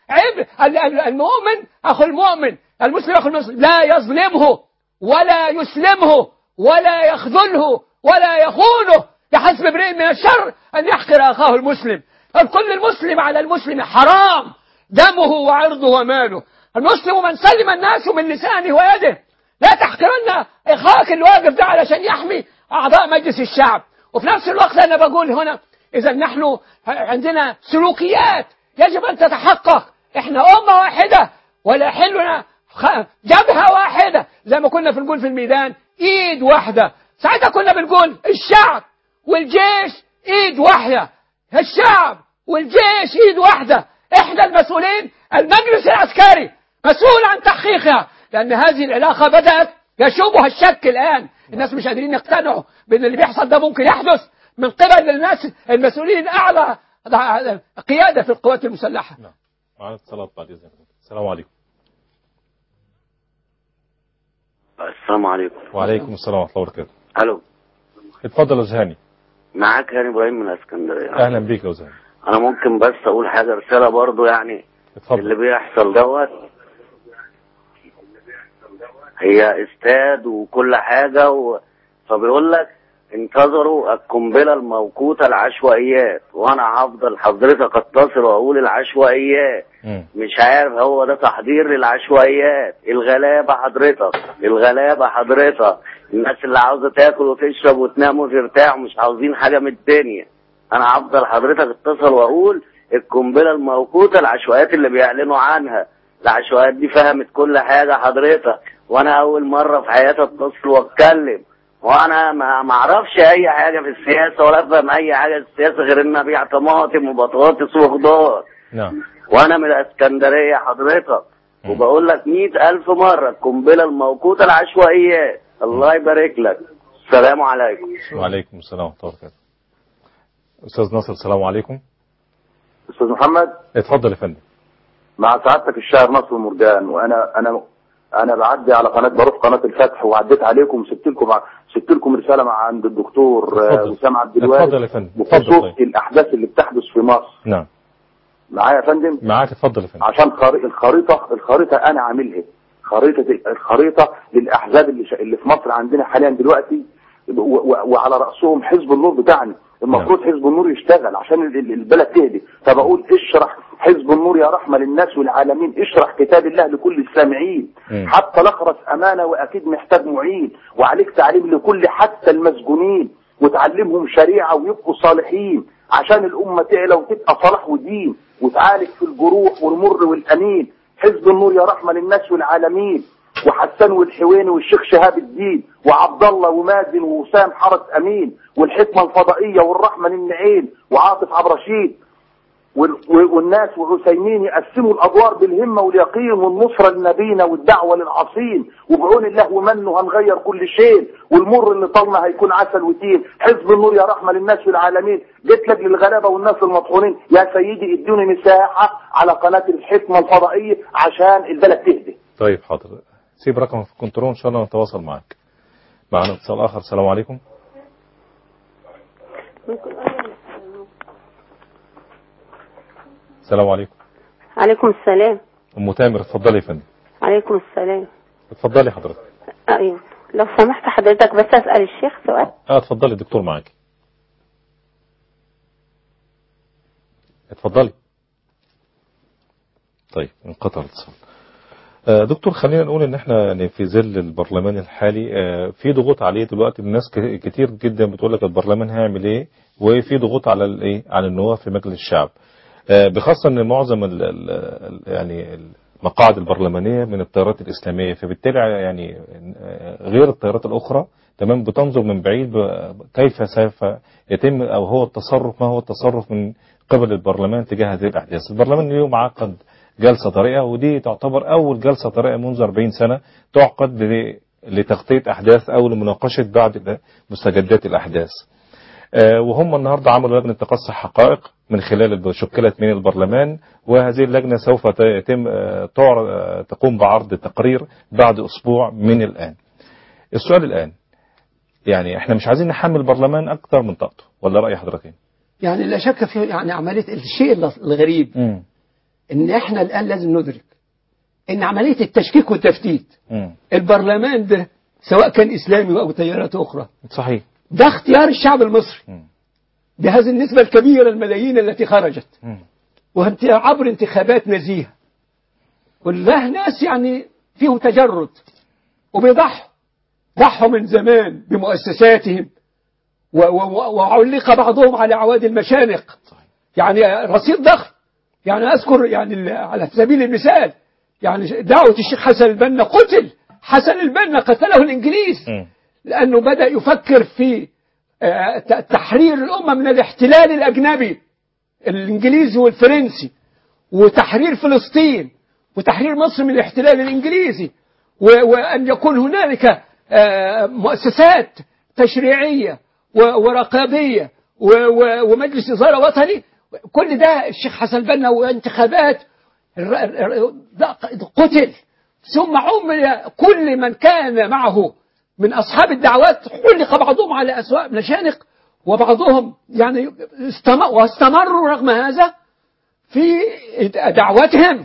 [SPEAKER 2] عيب ال- ال- المؤمن أخو المؤمن المسلم أخو المسلم لا يظلمه ولا يسلمه ولا يخذله ولا يخونه يحسب امرئ من الشر أن يحقر أخاه المسلم كل المسلم على المسلم حرام دمه وعرضه وماله المسلم من سلم الناس من لسانه ويده لا تحقرن اخاك الواقف ده علشان يحمي اعضاء مجلس الشعب وفي نفس الوقت انا بقول هنا اذا نحن عندنا سلوكيات يجب ان تتحقق احنا امه واحده ولا يحلنا خ- جبهه واحده زي ما كنا بنقول في الميدان ايد واحده ساعتها كنا بنقول الشعب والجيش ايد واحده الشعب والجيش ايد واحده احنا المسؤولين المجلس العسكري مسؤول عن تحقيقها لان هذه العلاقه بدات يشوبها الشك الان الناس مش قادرين يقتنعوا بان اللي بيحصل ده ممكن يحدث من قبل الناس المسؤولين اعلى قياده في القوات المسلحه
[SPEAKER 1] نعم معنا اتصالات بعد إذنك السلام عليكم
[SPEAKER 4] السلام عليكم
[SPEAKER 1] وعليكم السلام ورحمة الله وبركاته
[SPEAKER 4] الو
[SPEAKER 1] اتفضل يا زهاني
[SPEAKER 4] معاك هاني ابراهيم من اسكندريه
[SPEAKER 1] أهلا بيك يا زهاني
[SPEAKER 4] انا ممكن بس اقول حاجه رساله برضو يعني اللي
[SPEAKER 1] اتفضل
[SPEAKER 4] بيحصل دوت هي استاد وكل حاجه و... فبيقول لك انتظروا القنبله الموقوته العشوائيات وانا هفضل حضرتك اتصل واقول العشوائيات
[SPEAKER 1] مم.
[SPEAKER 4] مش عارف هو ده تحضير للعشوائيات الغلابة حضرتك الغلابة حضرتك الناس اللي عاوزة تاكل وتشرب وتنام وترتاح ومش عاوزين حاجة من الدنيا انا هفضل حضرتك اتصل واقول القنبلة الموقوتة العشوائيات اللي بيعلنوا عنها العشوائيات دي فهمت كل حاجة حضرتك وانا اول مرة في حياتي اتصل واتكلم وانا ما ما اعرفش اي حاجة في السياسة ولا افهم اي حاجة في السياسة غير ان ابيع طماطم وبطاطس وخضار
[SPEAKER 1] نعم
[SPEAKER 4] وانا من الاسكندريه حضرتك وبقول لك مئة الف مره القنبله الموقوته العشوائيات الله يبارك لك السلام عليكم
[SPEAKER 1] وعليكم السلام ورحمة الله وبركاته أستاذ ناصر السلام عليكم
[SPEAKER 5] استاذ محمد
[SPEAKER 1] اتفضل يا فندم
[SPEAKER 5] مع سعادتك الشاعر نصر مرجان وانا انا انا بعدي على قناه بروح قناه الفتح وعديت عليكم سبت لكم سبت لكم رساله مع عند الدكتور آه،
[SPEAKER 1] اتفضل.
[SPEAKER 5] وسام عبد
[SPEAKER 1] اتفضل
[SPEAKER 5] الوهاب
[SPEAKER 1] يا فندم. اتفضل
[SPEAKER 5] بخصوص
[SPEAKER 1] طيب.
[SPEAKER 5] الاحداث اللي بتحدث في مصر
[SPEAKER 1] نعم
[SPEAKER 5] معايا يا فندم
[SPEAKER 1] معاك اتفضل يا فندم
[SPEAKER 5] عشان خري- الخريطه الخريطه انا عاملها خريطه الخريطه للاحزاب اللي ش- اللي في مصر عندنا حاليا دلوقتي و- و- وعلى راسهم حزب النور بتاعنا المفروض حزب النور يشتغل عشان ال- ال- البلد تهدي فبقول اشرح حزب النور يا رحمه للناس والعالمين اشرح كتاب الله لكل السامعين
[SPEAKER 1] مم.
[SPEAKER 5] حتى الاخرس امانه واكيد محتاج معين وعليك تعليم لكل حتى المسجونين وتعلمهم شريعه ويبقوا صالحين عشان الامه تعلى وتبقى صلاح ودين وتعالج في الجروح والمر والامين حزب النور يا رحمه للناس والعالمين وحسان والحويني والشيخ شهاب الدين وعبد الله ومازن ووسام حرس امين والحكمه الفضائيه والرحمه للنعيم وعاطف عبد رشيد وال- و- والناس وعثيمين يقسموا الادوار بالهمه واليقين والنصره لنبينا والدعوه للعصين وبعون الله ومنه هنغير كل شيء والمر اللي طالنا هيكون عسل وتين حزب النور يا رحمه للناس والعالمين جيت لك للغلابه والناس المطحونين يا سيدي ادوني مساحه على قناه الحكمه الفضائيه عشان البلد تهدي
[SPEAKER 1] طيب حاضر سيب رقم في الكنترول إن شاء الله نتواصل معك معنا اتصال آخر السلام عليكم السلام عليكم
[SPEAKER 6] عليكم السلام
[SPEAKER 1] أم تامر اتفضلي يا فندم
[SPEAKER 6] عليكم السلام
[SPEAKER 1] اتفضلي حضرتك
[SPEAKER 6] ايوه لو سمحت حضرتك بس اسال الشيخ سؤال
[SPEAKER 1] اه اتفضلي الدكتور معاك اتفضلي طيب انقطع الاتصال آه، دكتور خلينا نقول ان احنا يعني في ظل البرلمان الحالي آه، في ضغوط عليه دلوقتي الناس ك- كتير جدا بتقول لك البرلمان هيعمل ايه وفي ضغوط على الايه على النواب في مجلس الشعب آه، بخاصه ان معظم ال ال ال يعني المقاعد البرلمانيه من التيارات الاسلاميه فبالتالي يعني آه، غير التيارات الاخرى تمام بتنظر من بعيد ب- كيف سوف يتم او هو التصرف ما هو التصرف من قبل البرلمان تجاه هذه الاحداث البرلمان اليوم عقد جلسة طارئة ودي تعتبر أول جلسة طارئة منذ 40 سنة تعقد ل- لتغطية أحداث أو لمناقشة بعض مستجدات الأحداث آه، وهم النهاردة عملوا لجنة تقصي حقائق من خلال الب- شكلت من البرلمان وهذه اللجنة سوف ت- يتم آه، تعر- آه، تقوم بعرض تقرير بعد أسبوع من الآن السؤال الآن يعني احنا مش عايزين نحمل البرلمان أكتر من طاقته ولا رأي حضرتك ايه؟
[SPEAKER 2] يعني لا شك في يعني عملية الشيء الغريب
[SPEAKER 1] مم.
[SPEAKER 2] ان احنا الان لازم ندرك ان عمليه التشكيك والتفتيت
[SPEAKER 1] مم.
[SPEAKER 2] البرلمان ده سواء كان اسلامي او تيارات اخرى
[SPEAKER 1] صحيح
[SPEAKER 2] ده اختيار الشعب المصري
[SPEAKER 1] مم.
[SPEAKER 2] بهذه النسبه الكبيره الملايين التي خرجت
[SPEAKER 1] مم.
[SPEAKER 2] وانت عبر انتخابات نزيهه والله ناس يعني فيهم تجرد وبيضحوا ضحوا من زمان بمؤسساتهم و- و- وعلق بعضهم على عواد المشانق يعني رصيد ضخم يعني أذكر يعني ال- على سبيل المثال يعني دعوة الشيخ حسن البنا قتل حسن البنا قتله الإنجليز
[SPEAKER 1] مم.
[SPEAKER 2] لأنه بدأ يفكر في آه، ت- تحرير الأمة من الاحتلال الأجنبي الإنجليزي والفرنسي وتحرير فلسطين وتحرير مصر من الاحتلال الإنجليزي و- وأن يكون هنالك آه، مؤسسات تشريعية و- ورقابية و- و- ومجلس إدارة وطني كل ده الشيخ حسن البنا وانتخابات الر- الر- ده قتل ثم عمل كل من كان معه من أصحاب الدعوات حلق بعضهم على أسواق مشانق وبعضهم يعني استمر واستمروا رغم هذا في دعوتهم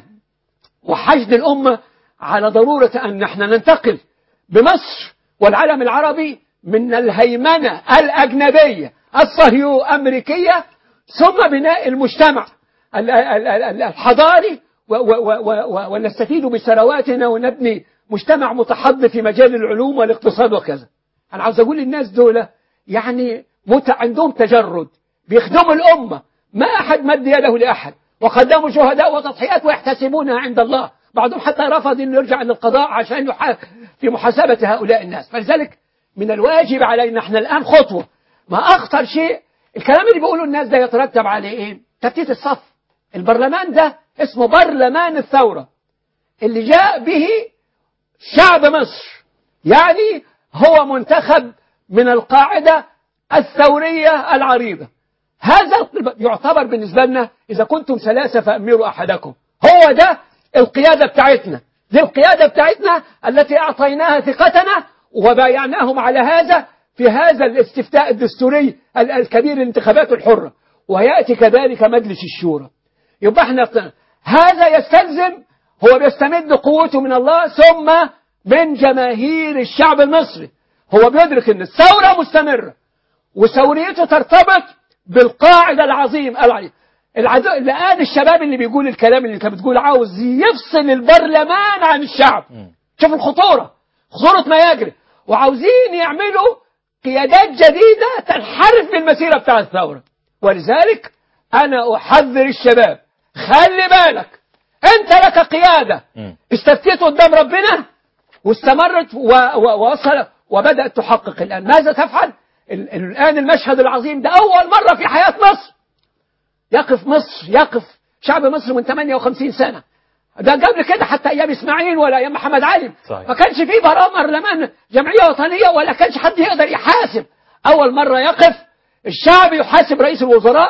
[SPEAKER 2] وحشد الأمة على ضرورة أن نحن ننتقل بمصر والعالم العربي من الهيمنة الأجنبية الصهيو أمريكية ثم بناء المجتمع ال- ال- ال- الحضاري و- و- و- و- ونستفيد بثرواتنا ونبني مجتمع متحضر في مجال العلوم والاقتصاد وكذا أنا عاوز أقول للناس دول يعني مت... عندهم تجرد بيخدموا الأمة ما أحد مد يده لأحد وقدموا شهداء وتضحيات ويحتسبونها عند الله بعضهم حتى رفض أن يرجع للقضاء عشان يح... في محاسبة هؤلاء الناس فلذلك من الواجب علينا احنا الآن خطوة ما أخطر شيء الكلام اللي بيقوله الناس ده يترتب عليه إيه تفتيت الصف البرلمان ده اسمه برلمان الثورة اللي جاء به شعب مصر يعني هو منتخب من القاعدة الثورية العريضة هذا الق- يعتبر بالنسبة لنا إذا كنتم ثلاثة فأمروا أحدكم هو ده القيادة بتاعتنا دي القيادة بتاعتنا التي أعطيناها ثقتنا وبايعناهم على هذا في هذا الاستفتاء الدستوري ال- الكبير الانتخابات الحرة ويأتي كذلك مجلس الشورى يبقى احنا اقتنع. هذا يستلزم هو بيستمد قوته من الله ثم من جماهير الشعب المصري هو بيدرك ان الثورة مستمرة وثوريته ترتبط بالقاعدة العظيم العظيم العدو الآن الشباب اللي بيقول الكلام اللي انت بتقول عاوز يفصل البرلمان عن الشعب شوف الخطورة خطورة ما يجري وعاوزين يعملوا قيادات جديدة تنحرف بالمسيرة بتاع الثورة ولذلك أنا أحذر الشباب خلي بالك أنت لك قيادة
[SPEAKER 1] مم.
[SPEAKER 2] استفتيت قدام ربنا واستمرت و- و- ووصل وبدأت تحقق الآن ماذا تفعل ال- ال- الآن المشهد العظيم ده أول مرة في حياة مصر يقف مصر يقف شعب مصر من 58 سنة ده قبل كده حتى أيام إسماعيل ولا أيام محمد علي
[SPEAKER 1] صحيح.
[SPEAKER 2] ما كانش فيه برلمان جمعية وطنية ولا كانش حد يقدر يحاسب أول مرة يقف الشعب يحاسب رئيس الوزراء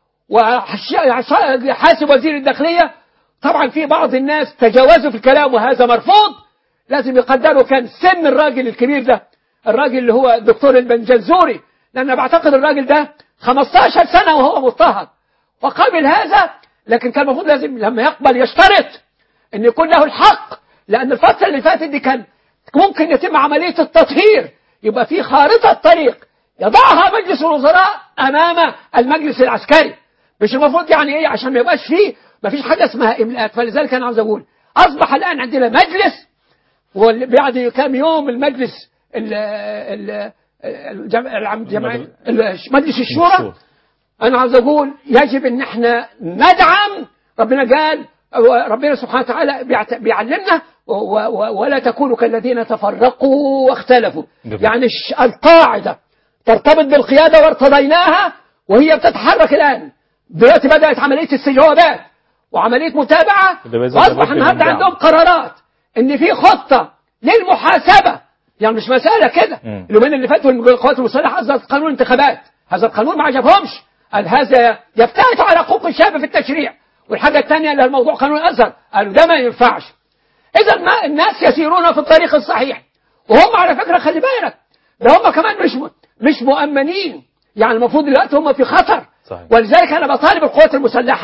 [SPEAKER 2] ويحاسب وزير الداخلية طبعا في بعض الناس تجاوزوا في الكلام وهذا مرفوض لازم يقدروا كان سن الراجل الكبير ده الراجل اللي هو الدكتور البنجنزوري لأن أنا بعتقد الراجل ده 15 سنة وهو مضطهد وقبل هذا لكن كان المفروض لازم لما يقبل يشترط ان يكون له الحق لأن الفترة اللي فاتت دي كان ممكن يتم عملية التطهير يبقى في خارطة طريق يضعها مجلس الوزراء أمام المجلس العسكري مش المفروض يعني إيه عشان ما يبقاش فيه ما فيش حاجة اسمها إملاءات فلذلك أنا عاوز أقول أصبح الآن عندنا مجلس وبعد كام يوم المجلس ال ال الجمع العم- جمع ال- مجلس الشورى انا عاوز اقول يجب ان احنا ندعم ربنا قال ربنا سبحانه وتعالى بيعت- بيعلمنا و- و- ولا تكونوا كالذين تفرقوا واختلفوا
[SPEAKER 1] جميل.
[SPEAKER 2] يعني الش- القاعدة ترتبط بالقيادة وارتضيناها وهي بتتحرك الآن دلوقتي بدأت عملية استجوابات وعملية متابعة
[SPEAKER 1] ده بإذن
[SPEAKER 2] وأصبح
[SPEAKER 1] الله
[SPEAKER 2] النهارده
[SPEAKER 1] بندعم.
[SPEAKER 2] عندهم قرارات إن في خطة للمحاسبة يعني مش مسألة كده
[SPEAKER 1] مم.
[SPEAKER 2] اليومين اللي فاتوا القوات المسلحة أصدرت قانون انتخابات هذا القانون ما عجبهمش قال هذا يبتعد على حقوق الشعب في التشريع والحاجة الثانية اللي الموضوع قانون الأزهر قالوا ده ما ينفعش إذا ما الناس يسيرون في الطريق الصحيح وهم على فكرة خلي بالك ده هم كمان مش م- مش مؤمنين يعني المفروض دلوقتي هم في خطر
[SPEAKER 1] صحيح.
[SPEAKER 2] ولذلك أنا بطالب القوات المسلحة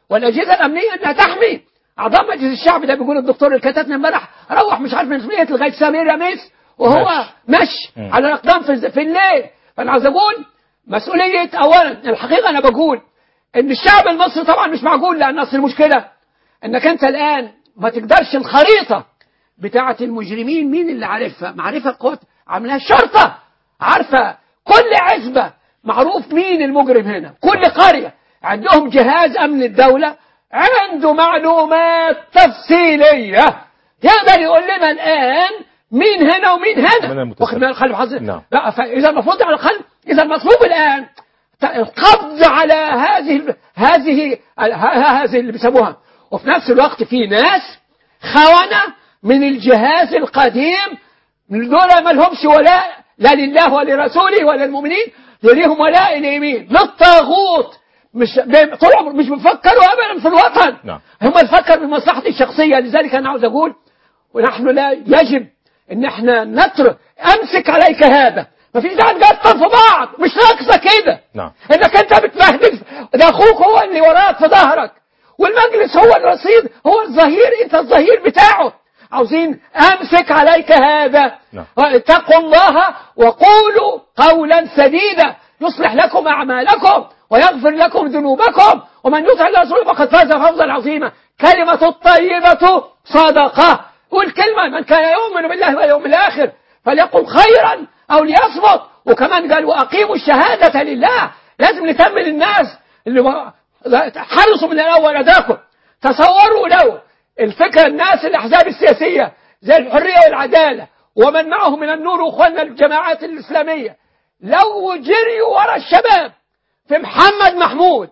[SPEAKER 2] والاجهزه الامنيه انها تحمي اعضاء مجلس الشعب ده بيقول الدكتور اللي كتبنا امبارح روح مش عارف من خليه لغايه سمير رميس وهو مشي
[SPEAKER 1] مم.
[SPEAKER 2] على الاقدام في في الليل فانا عاوز اقول مسؤوليه اولا الحقيقه انا بقول ان الشعب المصري طبعا مش معقول لان اصل المشكله انك انت الان ما تقدرش الخريطه بتاعه المجرمين مين اللي عارفها معرفه قوت عاملاها الشرطه عارفه كل عزبه معروف مين المجرم هنا كل قريه عندهم جهاز امن الدوله عنده معلومات تفصيليه يقدر يقول لنا الان مين هنا ومين
[SPEAKER 1] من
[SPEAKER 2] هنا
[SPEAKER 1] المتسبب.
[SPEAKER 2] واخد بالك خلي حظ
[SPEAKER 1] نعم.
[SPEAKER 2] لا فاذا المفروض على الاقل اذا المطلوب الان ت- القبض على هذه ال- هذه ال- ه- هذه اللي بيسموها وفي نفس الوقت في ناس خونة من الجهاز القديم دول ما لهمش ولاء لا لله ولا لرسوله ولا المؤمنين ليهم ولاء اليمين للطاغوت مش ب- طول عمر مش بيفكروا ابدا في الوطن
[SPEAKER 1] نعم.
[SPEAKER 2] هم بيفكروا بمصلحته الشخصيه لذلك انا عاوز اقول ونحن لا يجب ان احنا نترك امسك عليك هذا ما فيش داعي نقطر في بعض مش ناقصه كده
[SPEAKER 1] نعم.
[SPEAKER 2] انك انت بتبهدل ده اخوك هو اللي وراك في ظهرك والمجلس هو الرصيد هو الظهير انت الظهير بتاعه عاوزين امسك عليك هذا
[SPEAKER 1] نعم.
[SPEAKER 2] اتقوا الله وقولوا قولا سديدا يصلح لكم اعمالكم ويغفر لكم ذنوبكم ومن يطع الله ورسوله فقد فاز فوزا عظيما كلمة الطيبة صدقة والكلمة من كان يؤمن بالله واليوم الآخر فليقل خيرا أو ليصمت وكمان قال وأقيموا الشهادة لله لازم نتمن الناس اللي و- حرصوا من الأول أداكم تصوروا لو الفكرة الناس الأحزاب السياسية زي الحرية والعدالة ومن معهم من النور وإخواننا الجماعات الإسلامية لو جريوا ورا الشباب في محمد محمود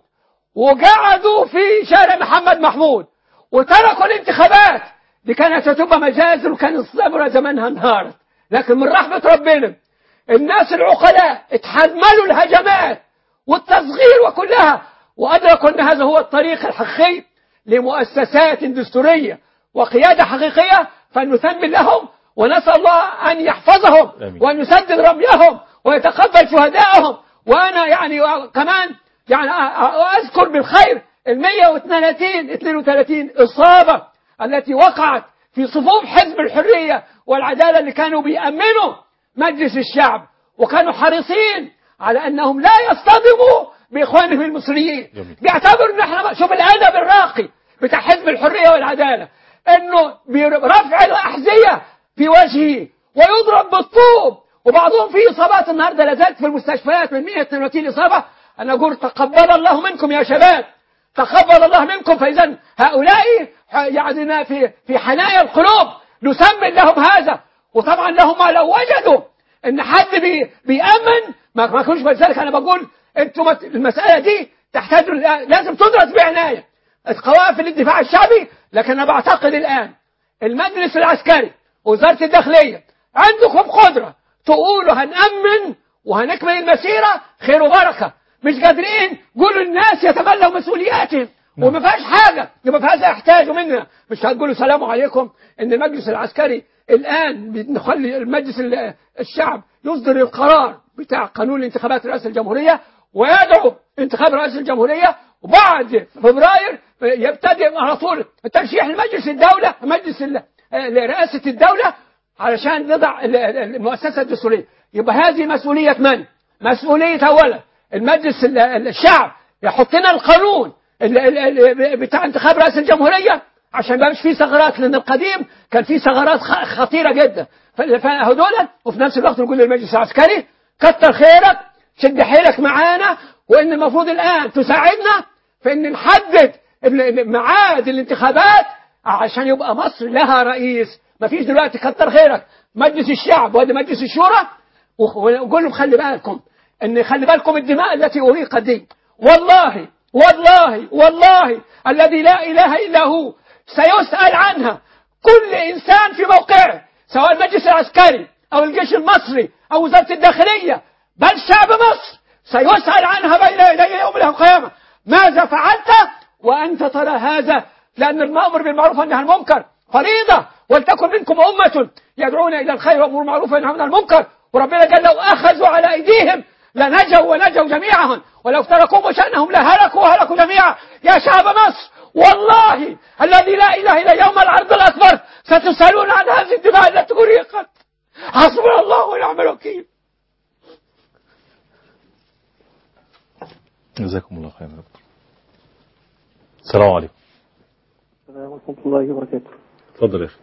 [SPEAKER 2] وقعدوا في شارع محمد محمود وتركوا الانتخابات دي كانت هتبقى مجازر وكان الثورة زمانها انهارت لكن من رحمة ربنا الناس العقلاء اتحملوا الهجمات والتصغير وكلها وأدركوا أن هذا هو الطريق الحقيقي لمؤسسات دستورية وقيادة حقيقية فنثمن لهم ونسأل الله أن يحفظهم
[SPEAKER 1] آمين.
[SPEAKER 2] وأن يسدد رميهم ويتقبل شهدائهم وأنا يعني كمان يعني أ- أ- أذكر بالخير ال 132 32 إصابة التي وقعت في صفوف حزب الحرية والعدالة اللي كانوا بيأمنوا مجلس الشعب وكانوا حريصين على أنهم لا يصطدموا بإخوانهم المصريين
[SPEAKER 1] جميل.
[SPEAKER 2] بيعتبروا ان احنا شوف الادب الراقي بتاع حزب الحريه والعداله انه برفع الاحذيه في وجهه ويضرب بالطوب وبعضهم فيه اصابات النهارده لازالت في المستشفيات من 132 اصابه انا اقول تقبل الله منكم يا شباب تقبل الله منكم فاذا هؤلاء يعني في في حنايا القلوب نسمن لهم هذا وطبعا لهم لو وجدوا ان حد بي بيامن ما ما كنتش بذلك انا بقول انتم مت- المساله دي تحتاج لازم تدرس بعنايه قوافل الدفاع الشعبي لكن انا بعتقد الان المجلس العسكري وزاره الداخليه عندكم قدره تقولوا هنامن وهنكمل المسيره خير وبركه مش قادرين قولوا الناس يتبلوا مسؤولياتهم وما فيهاش حاجه يبقى فهذا يحتاجوا منا مش هتقولوا سلام عليكم ان المجلس العسكري الان بنخلي المجلس ال- الشعب يصدر القرار بتاع قانون انتخابات رئاسه الجمهوريه ويدعو انتخاب رئاسه الجمهوريه وبعد فبراير يبتدئ على طول ترشيح لمجلس الدوله مجلس ال- لرئاسه الدوله علشان نضع ال- ال- المؤسسه الدستوريه يبقى هذه مسؤوليه من؟ مسؤوليه اولا المجلس ال- ال- الشعب يحط لنا القانون ال- ال- ال- بتاع انتخاب رئاسه الجمهوريه عشان ما يبقاش فيه ثغرات لان القديم كان فيه ثغرات خ- خطيره جدا ف- فهدول وفي نفس الوقت نقول للمجلس العسكري كتر خيرك شد حيلك معانا وان المفروض الان تساعدنا في ان نحدد ال- ال- ميعاد الانتخابات عشان يبقى مصر لها رئيس ما فيش دلوقتي كتر خيرك مجلس الشعب وادي مجلس الشورى وخ- ونقول لهم خلي بالكم ان خلي بالكم الدماء التي اريقت دي والله والله والله الذي لا اله الا هو سيسال عنها كل انسان في موقعه سواء المجلس العسكري او الجيش المصري او وزاره الداخليه بل شعب مصر سيسال عنها بين يدي يوم القيامه ماذا فعلت وانت ترى هذا لان المامر بالمعروف والنهي عن المنكر فريضه ولتكن منكم امه يدعون الى الخير وامر بالمعروف وينهون عن المنكر وربنا قال لو اخذوا على ايديهم لنجوا ونجوا جميعهم ولو تركوا شأنهم لهلكوا وهلكوا جميعا يا شعب مصر والله الذي لا إله إلا يوم العرض الأكبر ستسألون عن هذه الدماء التي أريقت حسبنا الله ونعم الوكيل
[SPEAKER 1] جزاكم الله خيرا يا دكتور السلام عليكم
[SPEAKER 7] ورحمة الله وبركاته
[SPEAKER 1] اتفضل يا اخي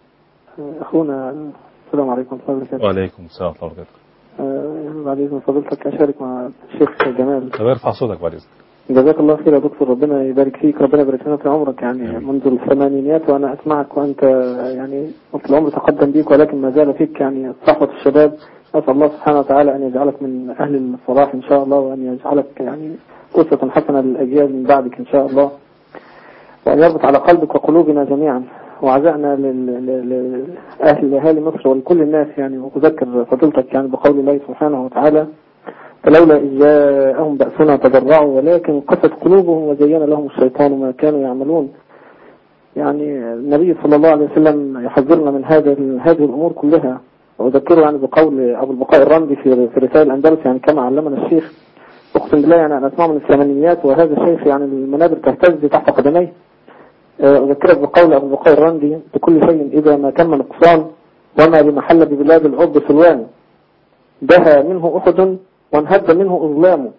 [SPEAKER 7] أخونا السلام عليكم ورحمة الله وبركاته
[SPEAKER 1] وعليكم السلام ورحمه الله وبركاته
[SPEAKER 7] آه، بعد إذن فضيلتك أشارك مع الشيخ جمال
[SPEAKER 1] طب ارفع صوتك بعد اذنك
[SPEAKER 7] جزاك الله خير يا دكتور ربنا يبارك فيك ربنا يبارك لنا في عمرك يعني منذ الثمانينيات وأنا أسمعك وأنت يعني وقت العمر تقدم بيك ولكن ما زال فيك يعني صحوة الشباب أسأل الله سبحانه وتعالى أن يجعلك من أهل الصلاح إن شاء الله وأن يجعلك يعني أسوة حسنة للأجيال من بعدك إن شاء الله وأن يربط على قلبك وقلوبنا جميعا وعزائنا لل- لل- لأهل أهالي مصر ولكل الناس يعني وأذكر فضيلتك يعني بقول الله سبحانه وتعالى فلولا إذ جاءهم بأسنا تضرعوا ولكن قست قلوبهم وزين لهم الشيطان ما كانوا يعملون يعني النبي صلى الله عليه وسلم يحذرنا من هذا هذه الأمور كلها وأذكره يعني بقول أبو البقاء الرملي في في رسائل الأندلس يعني كما علمنا الشيخ أقسم بالله يعني أنا أسمع من الثمانينيات وهذا الشيخ يعني المنابر تهتز تحت قدميه آه، أذكرك بقول أبو البقاء الرندي بكل شيء إذا ما تم نقصان وما بمحل ببلاد العب سلوان دها منه أحد وانهد منه إظلام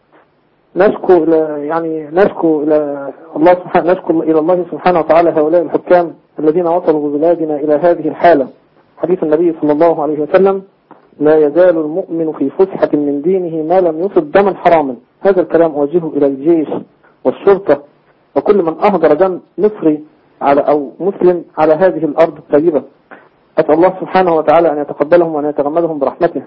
[SPEAKER 7] نشكو إلى يعني نشكو إلى الله سبحانه نشكو إلى الله سبحانه وتعالى هؤلاء الحكام الذين وصلوا ببلادنا إلى هذه الحالة حديث النبي صلى الله عليه وسلم لا يزال المؤمن في فسحة من دينه ما لم يصب دما حراما هذا الكلام أوجهه إلى الجيش والشرطة وكل من أهدر دم مصري على أو مسلم على هذه الأرض الطيبة أسأل الله سبحانه وتعالى أن يتقبلهم وأن يتغمدهم برحمته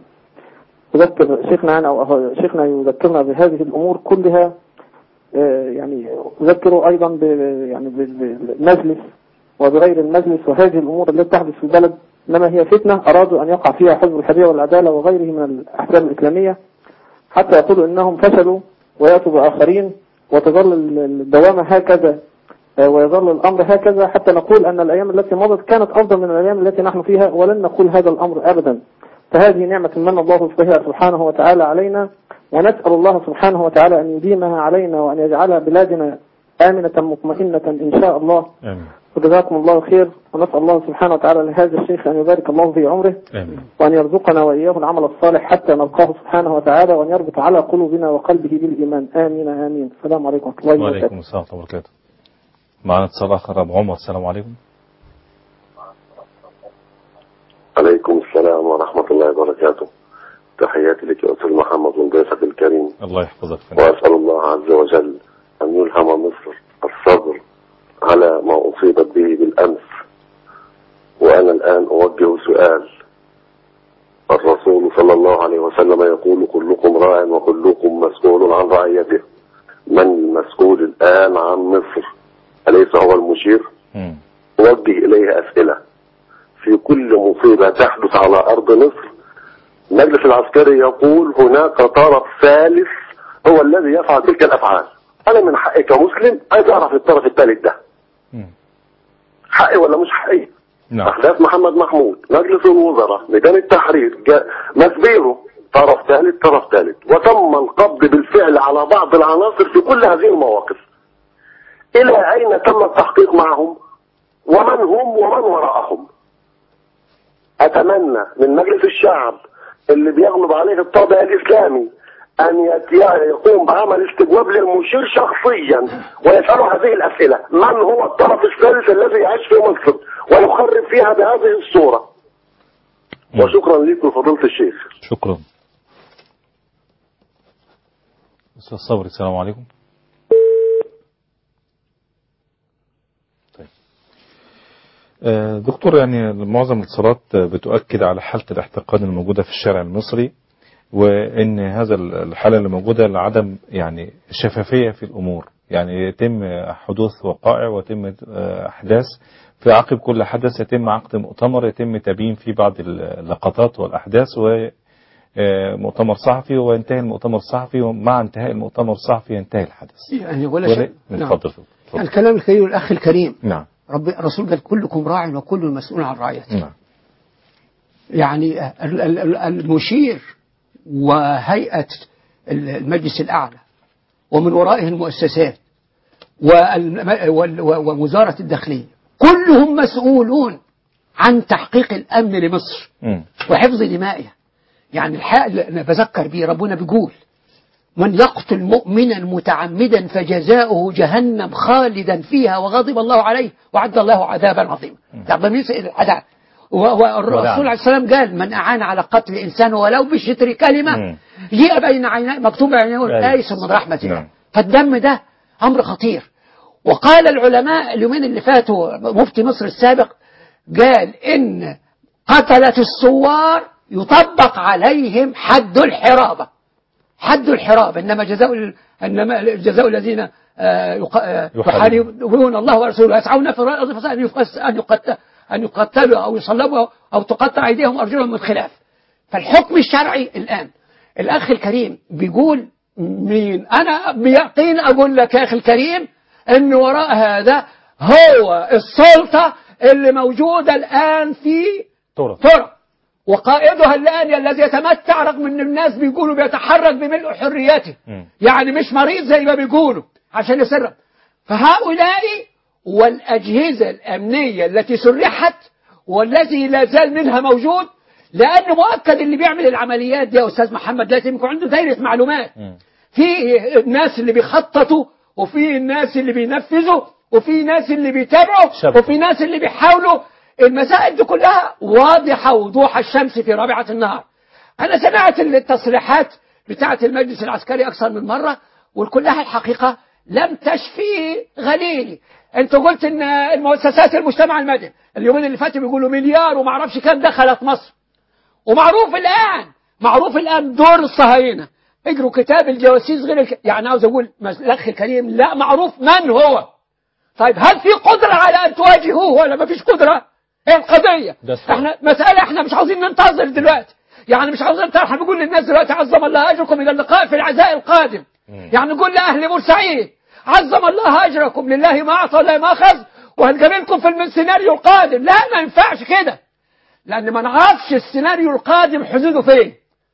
[SPEAKER 7] يذكر شيخنا يعني أو شيخنا يذكرنا بهذه الأمور كلها آه، يعني أذكره أيضا ب يعني ب- بالمجلس وبغير المجلس وهذه الأمور التي تحدث في البلد إنما هي فتنة أرادوا أن يقع فيها حزب الحرية والعدالة وغيره من الأحزاب الإسلامية حتى يقولوا إنهم فشلوا ويأتوا بآخرين وتظل الدوامة هكذا آه، ويظل الأمر هكذا حتى نقول أن الأيام التي مضت كانت أفضل من الأيام التي نحن فيها ولن نقول هذا الأمر أبدا فهذه نعمة من الله بها سبحانه وتعالى علينا ونسأل الله سبحانه وتعالى أن يديمها علينا وأن يجعل بلادنا آمنة مطمئنة إن شاء الله
[SPEAKER 1] امين
[SPEAKER 7] وجزاكم الله خير ونسأل الله سبحانه وتعالى لهذا الشيخ أن يبارك الله في عمره
[SPEAKER 1] امين
[SPEAKER 7] وأن يرزقنا وإياه العمل الصالح حتى نلقاه سبحانه وتعالى وأن يربط على قلوبنا وقلبه بالإيمان آمين آمين السلام عليكم ورحمة الله
[SPEAKER 1] وعليكم
[SPEAKER 7] وبركاته
[SPEAKER 1] السلام ورحمه الله وبركاته معنا اتصال اخر ابو عمر السلام عليكم
[SPEAKER 8] عليكم السلام ورحمة الله وبركاته تحياتي لك يا أستاذ محمد من ضيفك الكريم
[SPEAKER 1] الله يحفظك فينا
[SPEAKER 8] وأسأل الله عز وجل أن يلهم مصر الصبر على ما أصيبت به بالأمس وأنا الآن أوجه سؤال الرسول صلى الله عليه وسلم يقول كلكم راع وكلكم مسؤول عن رعيته من المسؤول الآن عن مصر أليس هو المشير
[SPEAKER 1] مم.
[SPEAKER 8] أوجه إليه أسئلة في كل مصيبة تحدث على أرض مصر المجلس العسكري يقول هناك طرف ثالث هو الذي يفعل تلك الأفعال أنا من حقي كمسلم عايز أعرف الطرف الثالث ده
[SPEAKER 1] مم.
[SPEAKER 8] حقي ولا مش حقي
[SPEAKER 1] نعم
[SPEAKER 8] أحداث محمد محمود مجلس الوزراء ميدان التحرير جا- مسبيرو طرف ثالث طرف ثالث وتم القبض بالفعل على بعض العناصر في كل هذه المواقف إلى أين تم التحقيق معهم ومن هم ومن وراءهم أتمنى من مجلس الشعب اللي بيغلب عليه الطابع الإسلامي أن يت- يقوم بعمل استجواب للمشير شخصيا ويسأله هذه الأسئلة من هو الطرف الثالث الذي يعيش في مصر ويخرب فيها بهذه الصورة
[SPEAKER 1] مم.
[SPEAKER 8] وشكرا لكم فضيلة الشيخ
[SPEAKER 1] شكرا استاذ صبري السلام عليكم طيب آه، دكتور يعني معظم الاتصالات بتؤكد على حالة الاحتقان الموجودة في الشارع المصري وان هذا الحالة اللي موجودة لعدم يعني شفافية في الامور يعني يتم حدوث وقائع ويتم آه، احداث في عقب كل حدث يتم عقد مؤتمر يتم تبيين فيه بعض اللقطات والاحداث و آه، مؤتمر صحفي وينتهي المؤتمر الصحفي ومع انتهاء المؤتمر الصحفي ينتهي الحدث
[SPEAKER 2] يعني ولا
[SPEAKER 1] ولا-
[SPEAKER 2] شيء نعم.
[SPEAKER 1] اتفضل اتفضل.
[SPEAKER 2] الكلام الكريم الأخ الكريم
[SPEAKER 1] نعم
[SPEAKER 2] رب الرسول قال كلكم راع وكل مسؤول عن رعيته
[SPEAKER 1] نعم
[SPEAKER 2] يعني ال- ال- ال- المشير وهيئة المجلس الأعلى ومن ورائه المؤسسات والم- وال- و- ووزارة الداخلية كلهم مسؤولون عن تحقيق الأمن لمصر
[SPEAKER 1] مم.
[SPEAKER 2] وحفظ دمائها يعني الحق اللي أنا بذكر بيه ربنا بيقول من يقتل مؤمنا متعمدا فجزاؤه جهنم خالدا فيها وغضب الله عليه وعد الله عذابا عظيما ده ضمير العذاب و- والرسول
[SPEAKER 1] ولعن.
[SPEAKER 2] عليه السلام قال من أعان على قتل إنسان ولو بشتر كلمة
[SPEAKER 1] مم.
[SPEAKER 2] جيء بين عينيه مكتوب بين عينيه
[SPEAKER 1] أيوة.
[SPEAKER 2] آيس من رحمة الله
[SPEAKER 1] نعم.
[SPEAKER 2] فالدم ده أمر خطير وقال العلماء اليومين اللي فاتوا مفتي مصر السابق قال إن قتلة الثوار يطبق عليهم حد الحرابة حد الحرابة إنما جزاء ال- إنما جزاء الذين آه، يق- آه،
[SPEAKER 1] يحاربون.
[SPEAKER 2] يحاربون الله ورسوله يسعون في الأرض فساد أن يفس- أن يقتل أن يقتلوا أو يصلبوا أو تقطع أيديهم وأرجلهم من خلاف فالحكم الشرعي الآن الأخ الكريم بيقول مين أنا بيقين أقول لك يا أخي الكريم أن وراء هذا هو السلطة اللي موجودة الآن في
[SPEAKER 1] طرق
[SPEAKER 2] ترى وقائدها الآن الذي يتمتع رغم أن الناس بيقولوا بيتحرك بملء حريته
[SPEAKER 1] مم.
[SPEAKER 2] يعني مش مريض زي ما بيقولوا عشان يسرب فهؤلاء والأجهزة الأمنية التي سرحت والذي لا زال منها موجود لأن مؤكد اللي بيعمل العمليات دي يا أستاذ محمد لازم يكون عنده دايرة معلومات
[SPEAKER 1] مم.
[SPEAKER 2] في الناس اللي بيخططوا وفي الناس اللي بينفذوا وفي ناس اللي بيتابعوا
[SPEAKER 1] شبكة.
[SPEAKER 2] وفي ناس اللي بيحاولوا المسائل دي كلها واضحة وضوح الشمس في رابعة النهار أنا سمعت التصريحات بتاعة المجلس العسكري أكثر من مرة وكلها الحقيقة لم تشفي غليلي أنت قلت إن المؤسسات المجتمع المدني اليومين اللي فاتوا بيقولوا مليار وما اعرفش كام دخلت مصر ومعروف الآن معروف الآن دور الصهاينة اجروا كتاب الجواسيس غير الك... يعني عاوز أقول مس- الأخ الكريم لا معروف من هو طيب هل في قدرة على أن تواجهوه ولا ما فيش قدرة ايه القضية
[SPEAKER 1] ده السؤال.
[SPEAKER 2] احنا مسألة احنا مش عاوزين ننتظر دلوقتي يعني مش عاوزين ننتظر احنا بنقول للناس دلوقتي عظم الله أجركم إلى اللقاء في العزاء القادم يعني نقول لأهل بورسعيد عظم الله أجركم لله ما أعطى ولا ما أخذ وهنقابلكم في السيناريو القادم لا ما ينفعش كده لأن ما نعرفش السيناريو القادم حدوده فين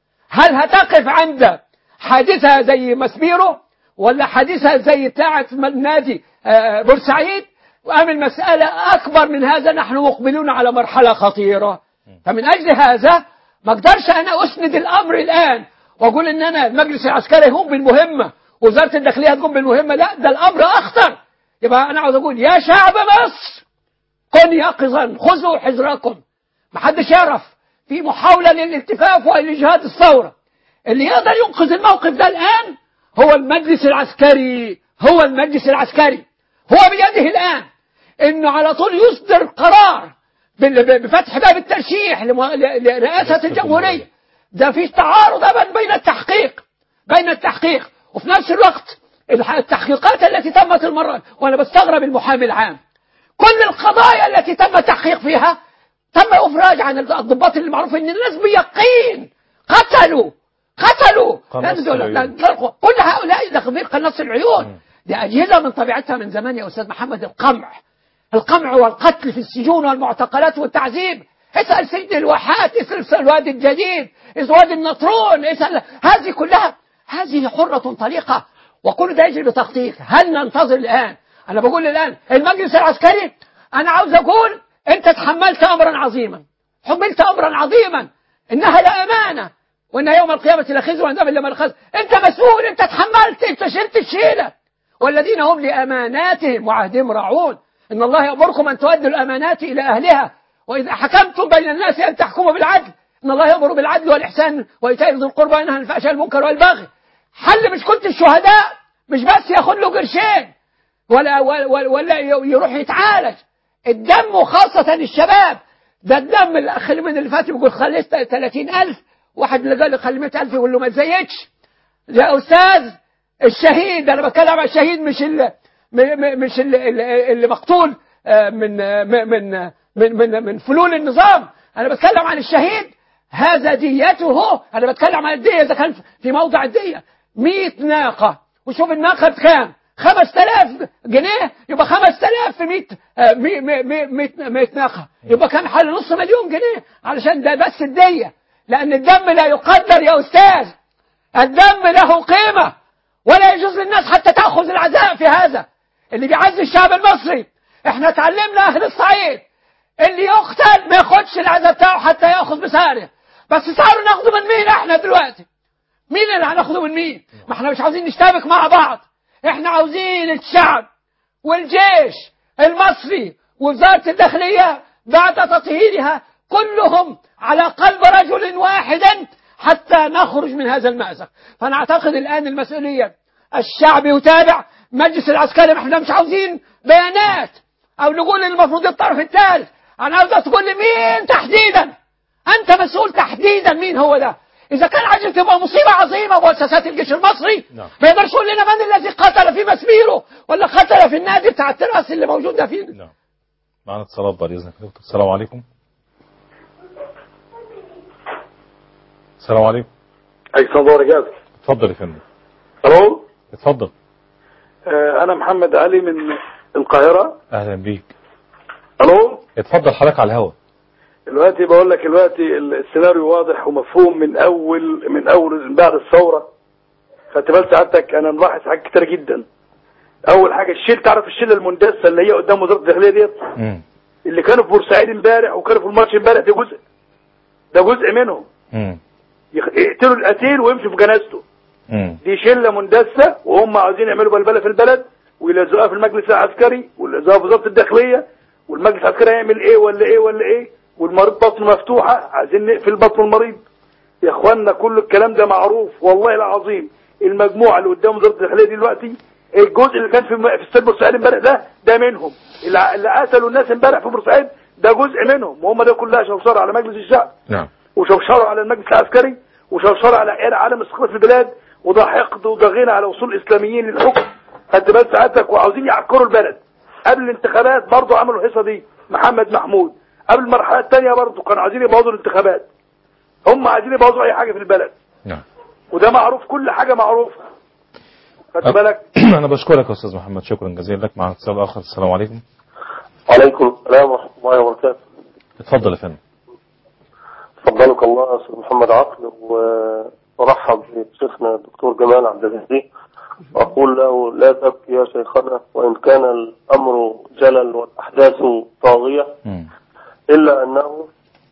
[SPEAKER 2] هل هتقف عند حادثة زي مسبيرو ولا حادثة زي بتاعة النادي آه، بورسعيد وأم المسألة أكبر من هذا نحن مقبلون على مرحلة خطيرة فمن أجل هذا ما اقدرش أنا أسند الأمر الآن وأقول إن أنا المجلس العسكري يقوم بالمهمة وزارة الداخلية تقوم بالمهمة لا ده الأمر أخطر يبقى أنا عاوز أقول يا شعب مصر كن يقظا خذوا حذركم محدش يعرف في محاولة للالتفاف ولجهاد الثورة اللي يقدر ينقذ الموقف ده الآن هو المجلس العسكري هو المجلس العسكري هو بيده الآن انه على طول يصدر قرار بال- بفتح باب الترشيح لم- ل- لرئاسة الجمهورية ده في تعارض أبدا بين التحقيق بين التحقيق وفي نفس الوقت الح- التحقيقات التي تمت المرة وأنا بستغرب المحامي العام كل القضايا التي تم التحقيق فيها تم إفراج عن الضباط اللي معروف إن الناس بيقين قتلوا قتلوا
[SPEAKER 1] قناص
[SPEAKER 2] لأن دول-
[SPEAKER 1] العيون.
[SPEAKER 2] لأن كل هؤلاء ده خبير قناص العيون دي أجهزة من طبيعتها من زمان يا أستاذ محمد القمع القمع والقتل في السجون والمعتقلات والتعذيب اسأل سجن الواحات اسأل الوادي الجديد اسأل وادي النطرون اسأل هذه كلها هذه حرة طليقة وكل ده يجري بتخطيط هل ننتظر الآن أنا بقول الآن المجلس العسكري أنا عاوز أقول أنت تحملت أمرا عظيما حملت أمرا عظيما إنها لأمانة وإن يوم القيامة لخزي وأن إلا من خزي أنت مسؤول أنت تحملت أنت شلت الشيلة والذين هم لأماناتهم وعهدهم راعون إن الله يأمركم أن تؤدوا الأمانات إلى أهلها وإذا حكمتم بين الناس أن تحكموا بالعدل إن الله يأمر بالعدل والإحسان وإيتاء ذي القربى وينهى عن الفحشاء والمنكر والبغي حل مش كنت الشهداء مش بس ياخد له قرشين ولا ولا, ولا يروح يتعالج الدم خاصة الشباب ده الدم الأخ اللي من اللي فات بيقول خليت 30000 واحد اللي قال لي خلي 100000 يقول له ما تزيدش يا أستاذ الشهيد أنا بتكلم عن الشهيد مش اللي مش اللي, اللي, اللي مقتول آه، من آه، من من من من, من فلول النظام أنا بتكلم عن الشهيد هذا ديته أنا بتكلم عن الدية إذا كان في موضع الدية 100 ناقة وشوف الناقة بكام 5000 جنيه يبقى 5000 في 100 آه، مي- مي- مي- 100 100 ناقة يبقى كام حوالي نص مليون جنيه علشان ده بس الدية لأن الدم لا يقدر يا أستاذ الدم له قيمة ولا يجوز للناس حتى تأخذ العزاء في هذا اللي بيعزي الشعب المصري احنا اتعلمنا اهل الصعيد اللي يقتل ما ياخدش العزاء بتاعه حتى ياخذ بساره بس تعالوا ناخده من مين احنا دلوقتي مين اللي هناخده من مين ما احنا مش عاوزين نشتبك مع بعض احنا عاوزين الشعب والجيش المصري ووزارة الداخلية بعد تطهيرها كلهم على قلب رجل واحد حتى نخرج من هذا المأزق فأنا أعتقد الآن المسؤولية الشعب يتابع مجلس العسكري احنا مش عاوزين بيانات أو نقول المفروض الطرف الثالث أنا عاوز تقول لي مين تحديدا أنت مسؤول تحديدا مين هو ده إذا كان عايز تبقى مصيبة عظيمة مؤسسات الجيش المصري
[SPEAKER 1] نعم.
[SPEAKER 2] ما يقدرش يقول لنا من الذي قتل في مسبيرو ولا قتل في النادي بتاع التراس اللي موجود ده فينا
[SPEAKER 1] نعم معنا اتصالات بعد اذنك يا دكتور السلام عليكم السلام عليكم
[SPEAKER 9] أي السلام الله وبركاته
[SPEAKER 1] اتفضل يا فندم
[SPEAKER 9] ألو
[SPEAKER 1] اتفضل
[SPEAKER 9] آه، أنا محمد علي من القاهرة
[SPEAKER 1] اهلا بيك
[SPEAKER 9] ألو
[SPEAKER 1] اتفضل حضرتك على الهواء
[SPEAKER 9] دلوقتي بقول لك دلوقتي السيناريو واضح ومفهوم من أول من أول من بعد الثورة خدت بال سعادتك أنا ملاحظ حاجات كتيرة جدا أول حاجة الشيل تعرف الشلة المندسة اللي هي قدام وزارة الداخلية ديت
[SPEAKER 1] مم.
[SPEAKER 9] اللي كانوا في بورسعيد امبارح وكانوا في الماتش امبارح ده جزء ده جزء منهم
[SPEAKER 1] مم.
[SPEAKER 9] يخ- يقتلوا القتيل ويمشوا في جنازته
[SPEAKER 1] مم.
[SPEAKER 9] دي شله مندسه وهم عاوزين يعملوا بلبله في البلد ويلزقوها في المجلس العسكري ويلزقوها في وزاره الداخليه والمجلس العسكري هيعمل ايه ولا ايه ولا ايه والمريض بطنه مفتوحه عايزين نقفل بطن المريض يا اخوانا كل الكلام ده معروف والله العظيم المجموعه اللي قدام وزاره الداخليه دي دلوقتي الجزء اللي كان في في استاد بورسعيد امبارح ده ده منهم اللي اللي قتلوا الناس امبارح في بورسعيد ده جزء منهم وهم ده كلها شوشره على مجلس الشعب
[SPEAKER 1] نعم
[SPEAKER 9] وشوشروا على المجلس العسكري وشوشروا على عيال عالم استقرار في البلاد وده حقد وده غنى على وصول الاسلاميين للحكم خدت بال سعادتك وعاوزين يعكروا البلد قبل الانتخابات برضه عملوا الحصه دي محمد محمود قبل المرحله الثانيه برضه كانوا عايزين يبوظوا الانتخابات هم عايزين يبوظوا اي حاجه في البلد
[SPEAKER 1] نعم
[SPEAKER 9] وده معروف كل حاجه معروفه خدت بالك
[SPEAKER 1] انا بشكرك يا استاذ محمد شكرا جزيلا لك معنا اتصال اخر السلام عليكم
[SPEAKER 8] وعليكم السلام ورحمة الله وبركاته
[SPEAKER 1] اتفضل يا فندم
[SPEAKER 8] فضلك الله يا أستاذ محمد عقل وأرحب بشيخنا الدكتور جمال عبد الهادي وأقول له لا تبكي يا شيخنا وإن كان الأمر جلل والأحداث طاغية
[SPEAKER 1] مم.
[SPEAKER 8] إلا أنه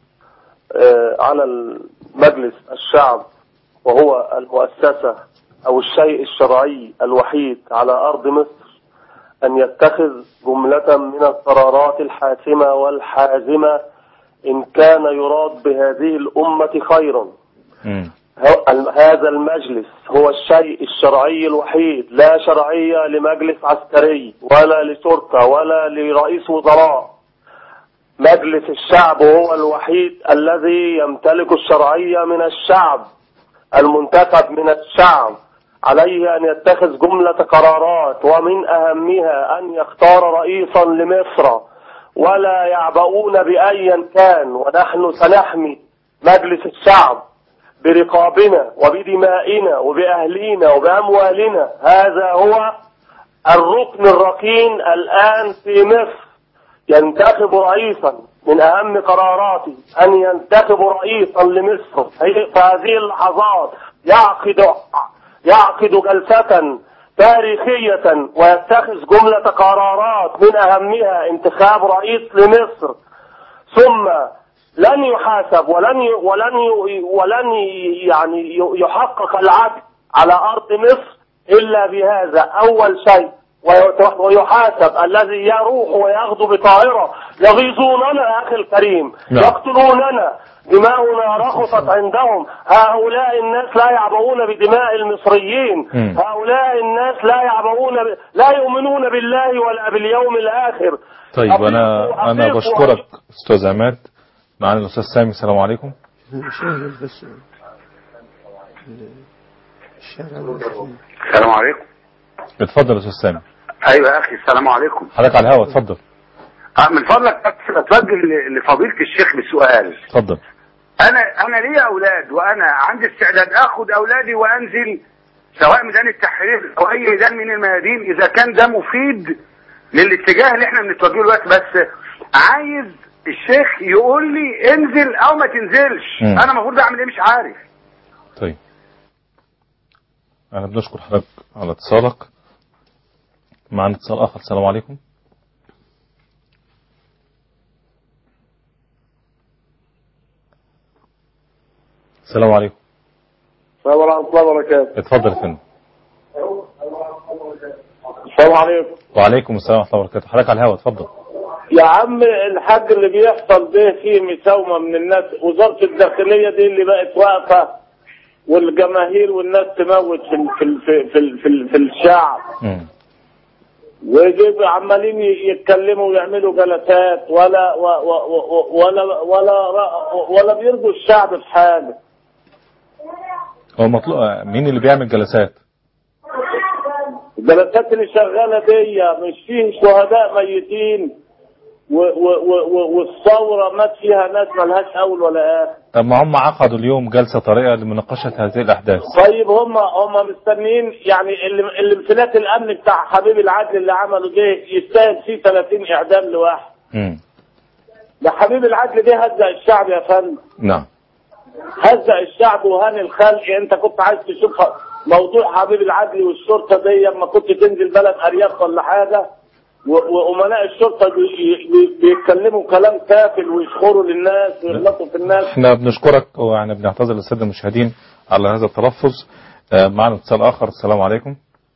[SPEAKER 8] آه، على المجلس الشعب وهو المؤسسة أو الشيء الشرعي الوحيد على أرض مصر أن يتخذ جملة من القرارات الحاسمة والحازمة إن كان يراد بهذه الأمة خيرا
[SPEAKER 1] مم.
[SPEAKER 8] هو- هذا المجلس هو الشيء الشرعي الوحيد لا شرعية لمجلس عسكري ولا لشرطة ولا لرئيس وزراء مجلس الشعب هو الوحيد الذي يمتلك الشرعية من الشعب المنتخب من الشعب عليه أن يتخذ جملة قرارات ومن أهمها أن يختار رئيسا لمصر ولا يعبؤون بأيا كان ونحن سنحمي مجلس الشعب برقابنا وبدمائنا وبأهلينا وبأموالنا هذا هو الركن الركين الآن في مصر ينتخب رئيسا من أهم قراراته أن ينتخب رئيسا لمصر في هذه اللحظات يعقد يعقد جلسة تاريخية ويتخذ جملة قرارات من أهمها انتخاب رئيس لمصر ثم لن يحاسب ولن ي... ولن ي... ولن ي... يعني ي- يحقق العدل على أرض مصر إلا بهذا أول شيء وي- ويحاسب الذي يروح ويغدو بطائرة يغيظوننا أخي الكريم
[SPEAKER 1] نعم.
[SPEAKER 8] يقتلوننا دماؤنا رخصت عندهم هؤلاء الناس لا يعبؤون بدماء المصريين
[SPEAKER 1] مم.
[SPEAKER 8] هؤلاء الناس لا يعبؤون ب... لا يؤمنون بالله ولا باليوم الآخر
[SPEAKER 1] طيب انا
[SPEAKER 8] أطيقوا-
[SPEAKER 1] انا
[SPEAKER 8] أطيقوا-
[SPEAKER 1] بشكرك استاذ عماد معنا الاستاذ سامي السلام عليكم
[SPEAKER 2] شاهد بس الشارع المسلم.
[SPEAKER 10] السلام عليكم
[SPEAKER 1] اتفضل يا استاذ سامي
[SPEAKER 10] ايوه يا اخي السلام عليكم
[SPEAKER 1] حضرتك على الهواء اتفضل
[SPEAKER 10] آه، من فضلك بس اتوجه ل- لفضيله الشيخ بسؤال
[SPEAKER 1] اتفضل
[SPEAKER 10] انا انا ليا اولاد وانا عندي استعداد اخد اولادي وانزل سواء ميدان التحرير او اي ميدان من الميادين اذا كان ده مفيد للاتجاه اللي احنا بنتوجهه دلوقتي بس عايز الشيخ يقول لي انزل او ما تنزلش
[SPEAKER 1] مم.
[SPEAKER 10] انا المفروض اعمل ايه مش عارف
[SPEAKER 1] طيب أنا بنشكر حضرتك على اتصالك معنا اتصال آخر السلام عليكم السلام عليكم
[SPEAKER 11] السلام ورحمة الله وبركاته
[SPEAKER 1] اتفضل يا فندم
[SPEAKER 11] السلام عليكم
[SPEAKER 1] وعليكم السلام ورحمة الله وبركاته حضرتك على الهواء اتفضل
[SPEAKER 11] يا عم الحاج اللي بيحصل ده فيه مساومة من الناس وزارة الداخلية دي اللي بقت واقفة والجماهير والناس تموت في ال- في ال- في ال- في, ال- في, ال- في الشعب
[SPEAKER 1] مم.
[SPEAKER 11] ويجيب عمالين يتكلموا ويعملوا جلسات ولا و- و- و- ولا ولا ولا بيرضوا الشعب في حاجة
[SPEAKER 1] هو مطلوب مين اللي بيعمل جلسات
[SPEAKER 11] الجلسات اللي شغالة دي مش فيه شهداء ميتين و- و- و- و- والثورة مات فيها ناس ملهاش أول ولا آخر
[SPEAKER 1] طب ما هم عقدوا اليوم جلسة طريقة لمناقشة هذه الأحداث
[SPEAKER 11] طيب هم هم مستنيين يعني اللي اللي انفلات الامن بتاع حبيب العدل اللي عمله ده يستاهل فيه 30 اعدام لواحد
[SPEAKER 1] مم.
[SPEAKER 11] ده حبيب العدل ده هزق الشعب يا فندم
[SPEAKER 1] نعم
[SPEAKER 11] هزق الشعب وهان الخلق انت كنت عايز تشوف موضوع حبيب العدل والشرطه دي لما كنت تنزل بلد ارياف ولا حاجه و- وامناء الشرطه بي- بي- بيتكلموا كلام تافل ويشخروا للناس ويغلطوا في الناس
[SPEAKER 1] احنا بنشكرك واحنا بنعتذر للسادة المشاهدين على هذا التلفظ آه، معنا اتصال آخر السلام عليكم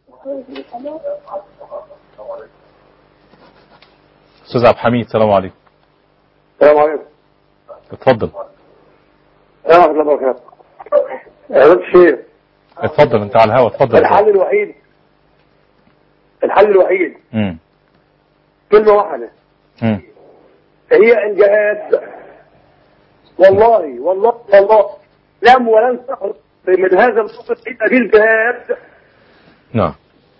[SPEAKER 1] أستاذ عبد الحميد السلام عليكم
[SPEAKER 12] السلام عليكم
[SPEAKER 1] اتفضل
[SPEAKER 12] ورحمة الله وبركاته يا رب الشيخ
[SPEAKER 1] اتفضل انت على الهواء اتفضل
[SPEAKER 12] الحل الوحيد الحل الوحيد
[SPEAKER 1] مم.
[SPEAKER 12] كلمة واحدة
[SPEAKER 1] مم.
[SPEAKER 12] هي الجهاد والله والله والله لم ولن تخرج من هذا الموقف إلا بالجهاد
[SPEAKER 1] نعم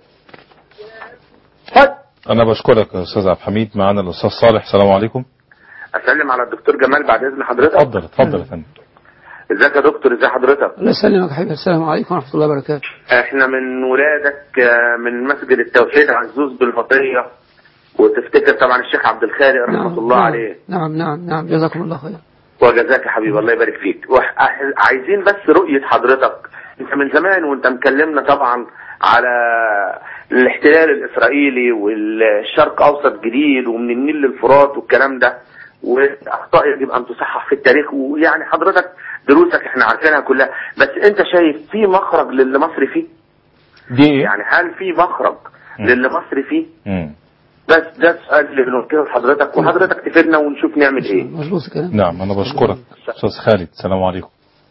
[SPEAKER 1] أنا بشكرك يا أستاذ عبد الحميد معنا الأستاذ صالح السلام عليكم
[SPEAKER 13] اسلم على الدكتور جمال بعد اذن حضرتك
[SPEAKER 1] اتفضل اتفضل يا فندم
[SPEAKER 13] ازيك يا دكتور ازي حضرتك
[SPEAKER 2] الله يسلمك يا حبيبي السلام عليكم ورحمة الله وبركاته
[SPEAKER 13] احنا من ولادك آه، من مسجد التوحيد عزوز بالمطية وتفتكر طبعا الشيخ عبد الخالق رحمة الله
[SPEAKER 2] نعم
[SPEAKER 13] عليه
[SPEAKER 2] نعم نعم نعم جزاكم الله خير
[SPEAKER 13] وجزاك يا حبيبي الله يبارك فيك وح- أح- عايزين بس رؤية حضرتك انت من زمان وانت مكلمنا طبعا على الاحتلال الاسرائيلي والشرق اوسط جديد ومن النيل للفرات والكلام ده واخطاء يجب ان تصحح في التاريخ ويعني حضرتك دروسك احنا عارفينها كلها بس انت شايف في مخرج للي مصر فيه
[SPEAKER 1] دي
[SPEAKER 13] يعني هل في مخرج للي مصر فيه
[SPEAKER 1] مم.
[SPEAKER 13] بس ده السؤال اللي بنوجهه لحضرتك وحضرتك تفيدنا ونشوف نعمل ايه
[SPEAKER 2] مظبوط الكلام
[SPEAKER 1] نعم أنا بشكرك أستاذ خالد السلام عليكم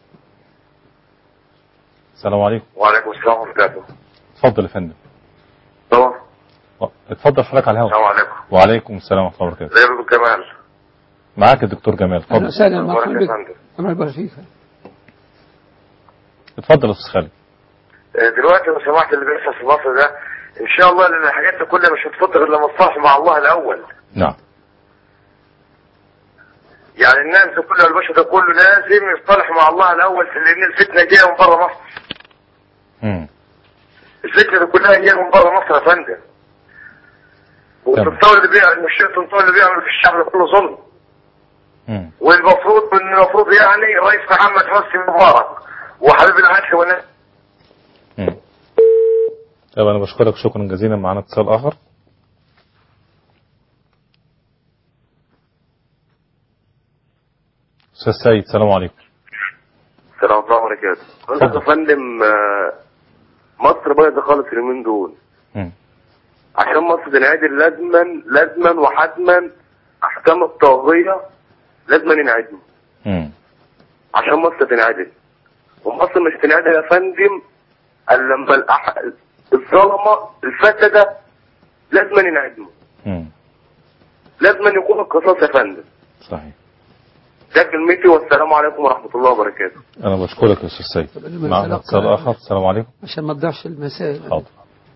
[SPEAKER 1] السلام عليكم
[SPEAKER 8] وعليكم السلام ورحمة الله وبركاته
[SPEAKER 1] اتفضل يا فندم
[SPEAKER 8] طبعا
[SPEAKER 1] اتفضل حضرتك على الهواء
[SPEAKER 8] السلام عليكم
[SPEAKER 1] وعليكم السلام ورحمة الله وبركاته
[SPEAKER 8] ازيك يا دكتور جمال
[SPEAKER 1] معاك الدكتور جمال
[SPEAKER 2] أهلا
[SPEAKER 1] اتفضل
[SPEAKER 2] وسهلا
[SPEAKER 8] أخبارك
[SPEAKER 2] مرحبا
[SPEAKER 8] يا
[SPEAKER 2] بك
[SPEAKER 8] فندم
[SPEAKER 2] الله يبارك فيك
[SPEAKER 1] اتفضل يا أستاذ خالد
[SPEAKER 8] آه، دلوقتي لو سمحت اللي بيحصل في مصر ده ان شاء الله لان الحاجات دي كلها مش هتفضل غير لما تصالح مع الله الاول
[SPEAKER 1] نعم
[SPEAKER 8] يعني الناس ده كله البشر ده كله لازم يصطلح مع الله الاول لان الفتنه جايه من بره مصر
[SPEAKER 1] مم.
[SPEAKER 8] الفتنه دي كلها جايه من بره مصر يا فندم والتنطوي اللي بيعمل مش التنطوي اللي بيعمل في الشعب ده كله ظلم
[SPEAKER 1] مم.
[SPEAKER 8] والمفروض ان المفروض يعني رئيس محمد حسني مبارك وحبيب العدل والناس
[SPEAKER 1] مم. طب أنا بشكرك شكرا جزيلا معنا اتصال آخر أستاذ سيد السلام عليكم
[SPEAKER 8] السلام عليكم وبركاته
[SPEAKER 1] اتفضل.
[SPEAKER 8] يا فندم آه، مصر بايظه خالص اليومين دول
[SPEAKER 1] مم.
[SPEAKER 8] عشان مصر تنعدل لازما لازما وحتما احكام الطاغيه لازما ينعدلوا
[SPEAKER 1] مم.
[SPEAKER 8] عشان مصر تنعدل ومصر مش تنعدل يا فندم الا لما الأح... الظلمه الفسده لازما ينعدلوا
[SPEAKER 1] مم.
[SPEAKER 8] لازما يكون القصاص يا فندم
[SPEAKER 1] صحيح
[SPEAKER 8] ده كلمتي والسلام عليكم ورحمه الله وبركاته
[SPEAKER 1] أنا بشكرك يا أستاذ سيد
[SPEAKER 2] لما
[SPEAKER 1] معنا
[SPEAKER 2] نتلقى-
[SPEAKER 1] اتصال آخر السلام عليكم
[SPEAKER 2] عشان ما تضيعش المسائل
[SPEAKER 1] حاضر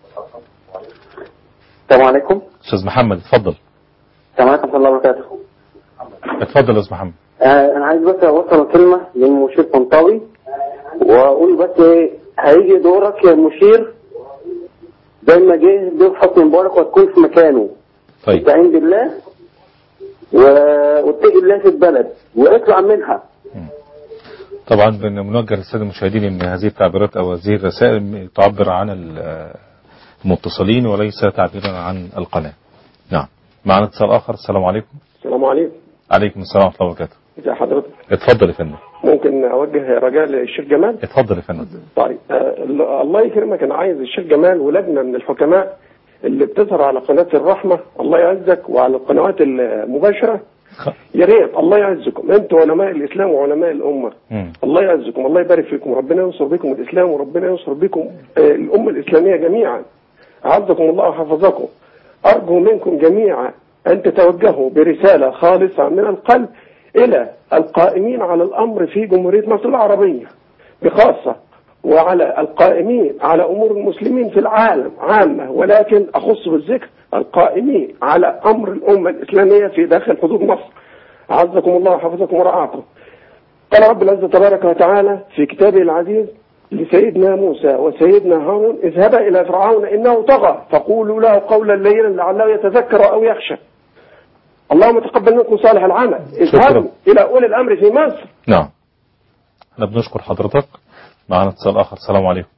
[SPEAKER 14] السلام عليكم
[SPEAKER 1] أستاذ محمد اتفضل
[SPEAKER 14] السلام عليكم ورحمة الله وبركاته
[SPEAKER 1] اتفضل يا أستاذ محمد
[SPEAKER 14] آه أنا عايز بس أوصل كلمة للمشير طنطاوي وأقول بس إيه هيجي دورك يا مشير زي ما جه ضيف حسني مبارك وتكون في مكانه
[SPEAKER 1] طيب
[SPEAKER 14] استعين بالله و... واتقي الله في البلد واطلع منها
[SPEAKER 1] طبعا بنوجه للساده المشاهدين ان هذه التعبيرات او هذه الرسائل تعبر عن ال- المتصلين وليس تعبيرا عن القناه. نعم. معنا اتصال اخر السلام عليكم.
[SPEAKER 12] السلام عليكم
[SPEAKER 1] عليكم السلام ورحمه الله وبركاته.
[SPEAKER 12] ازي حضرتك
[SPEAKER 1] اتفضل يا فندم.
[SPEAKER 12] ممكن اوجه رجاء للشيخ جمال
[SPEAKER 1] اتفضل يا فندم.
[SPEAKER 12] طيب آه الله يكرمك انا عايز الشيخ جمال ولجنه من الحكماء اللي بتظهر على قناه الرحمه الله يعزك وعلى القنوات المباشره يا ريت الله يعزكم انتوا علماء الاسلام وعلماء الامه
[SPEAKER 1] مم.
[SPEAKER 12] الله يعزكم الله يبارك فيكم ربنا ينصر بكم الاسلام وربنا ينصر بكم آه، الامه الاسلاميه جميعا اعزكم الله وحفظكم ارجو منكم جميعا ان تتوجهوا برساله خالصه من القلب الى القائمين على الامر في جمهوريه مصر العربيه بخاصه وعلى القائمين على امور المسلمين في العالم عامه ولكن اخص بالذكر القائمين على امر الامه الاسلاميه في داخل حدود مصر اعزكم الله وحفظكم ورعاكم قال رب العزة تبارك وتعالى في كتابه العزيز لسيدنا موسى وسيدنا هارون اذهبا إلى فرعون إنه طغى فقولوا له قولا لينا لعله يتذكر أو يخشى اللهم تقبل منكم صالح العمل اذهبوا إلى أولي الأمر في مصر
[SPEAKER 1] نعم. احنا بنشكر حضرتك. معنا اتصال اخر السلام عليكم.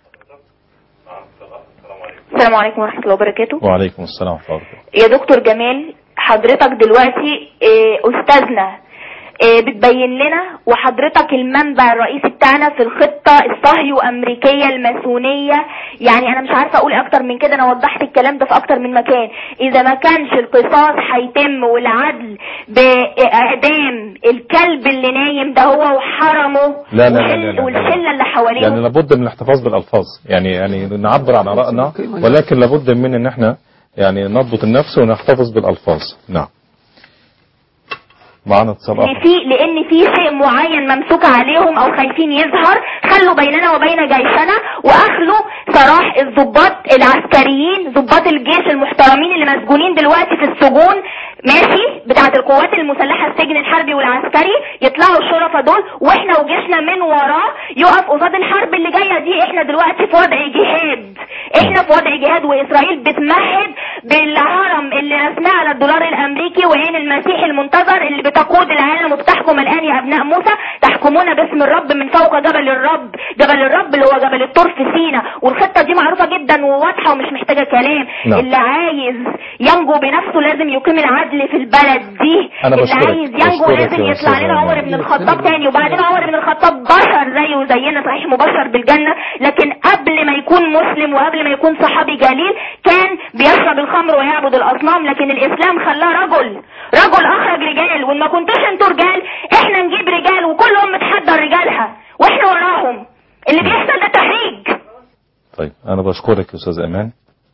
[SPEAKER 15] السلام عليكم ورحمة الله وبركاته
[SPEAKER 1] وعليكم السلام ورحمه الله وبركاته.
[SPEAKER 15] يا دكتور جمال حضرتك دلوقتي آه، أستاذنا آه، بتبين لنا وحضرتك المنبع الرئيسي بتاعنا في الخطة الصهيو أمريكية الماسونية يعني أنا مش عارفة أقول أكتر من كده أنا وضحت الكلام ده في أكتر من مكان إذا ما كانش القصاص هيتم والعدل بإعدام الكلب اللي نايم ده هو وحرمه
[SPEAKER 1] لا لا لا, لا,
[SPEAKER 15] والحل-
[SPEAKER 1] لا, لا.
[SPEAKER 15] والشلة اللي حواليه
[SPEAKER 1] يعني لابد من الاحتفاظ بالالفاظ يعني يعني نعبر عن ارائنا ولكن لابد من ان احنا يعني نضبط النفس ونحتفظ بالالفاظ نعم معنا اتصال
[SPEAKER 15] ان
[SPEAKER 1] اخر
[SPEAKER 15] في لان في شيء معين ممسوك عليهم او خايفين يظهر خلوا بيننا وبين جيشنا واخلوا سراح الضباط العسكريين ضباط الجيش المحترمين اللي مسجونين دلوقتي في السجون ماشي بتاعه القوات المسلحه السجن الحربي والعسكري يطلعوا الشرفاء دول واحنا وجيشنا من وراه يقف قصاد الحرب اللي جايه دي احنا دلوقتي في وضع جهاد احنا في وضع جهاد واسرائيل بتمهد بالهرم اللي رسمها على الدولار الامريكي وعين المسيح المنتظر اللي بتقود العالم وبتحكم الان يا ابناء موسى تحكمون باسم الرب من فوق جبل الرب جبل الرب اللي هو جبل الطور في سينا والخطه دي معروفه جدا وواضحه ومش محتاجه كلام
[SPEAKER 1] نعم.
[SPEAKER 15] اللي عايز ينجو بنفسه لازم يقيم العدل في البلد دي
[SPEAKER 1] أنا
[SPEAKER 15] اللي
[SPEAKER 1] بشكرك.
[SPEAKER 15] عايز ينجو
[SPEAKER 1] بشكرك
[SPEAKER 15] لازم
[SPEAKER 1] يا
[SPEAKER 15] يطلع
[SPEAKER 1] أستاذة
[SPEAKER 15] لنا عمر
[SPEAKER 1] أمال.
[SPEAKER 15] بن الخطاب تاني وبعدين عمر بن الخطاب بشر زيه زينا صحيح مبشر بالجنة لكن قبل ما يكون مسلم وقبل ما يكون صحابي جليل كان بيشرب الخمر ويعبد الأصنام لكن الإسلام خلاه رجل رجل أخرج رجال وإن ما كنتوش انتوا رجال احنا نجيب رجال وكل أم تحضر رجالها واحنا وراهم اللي بيحصل ده تهريج
[SPEAKER 1] طيب انا بشكرك يا استاذ امان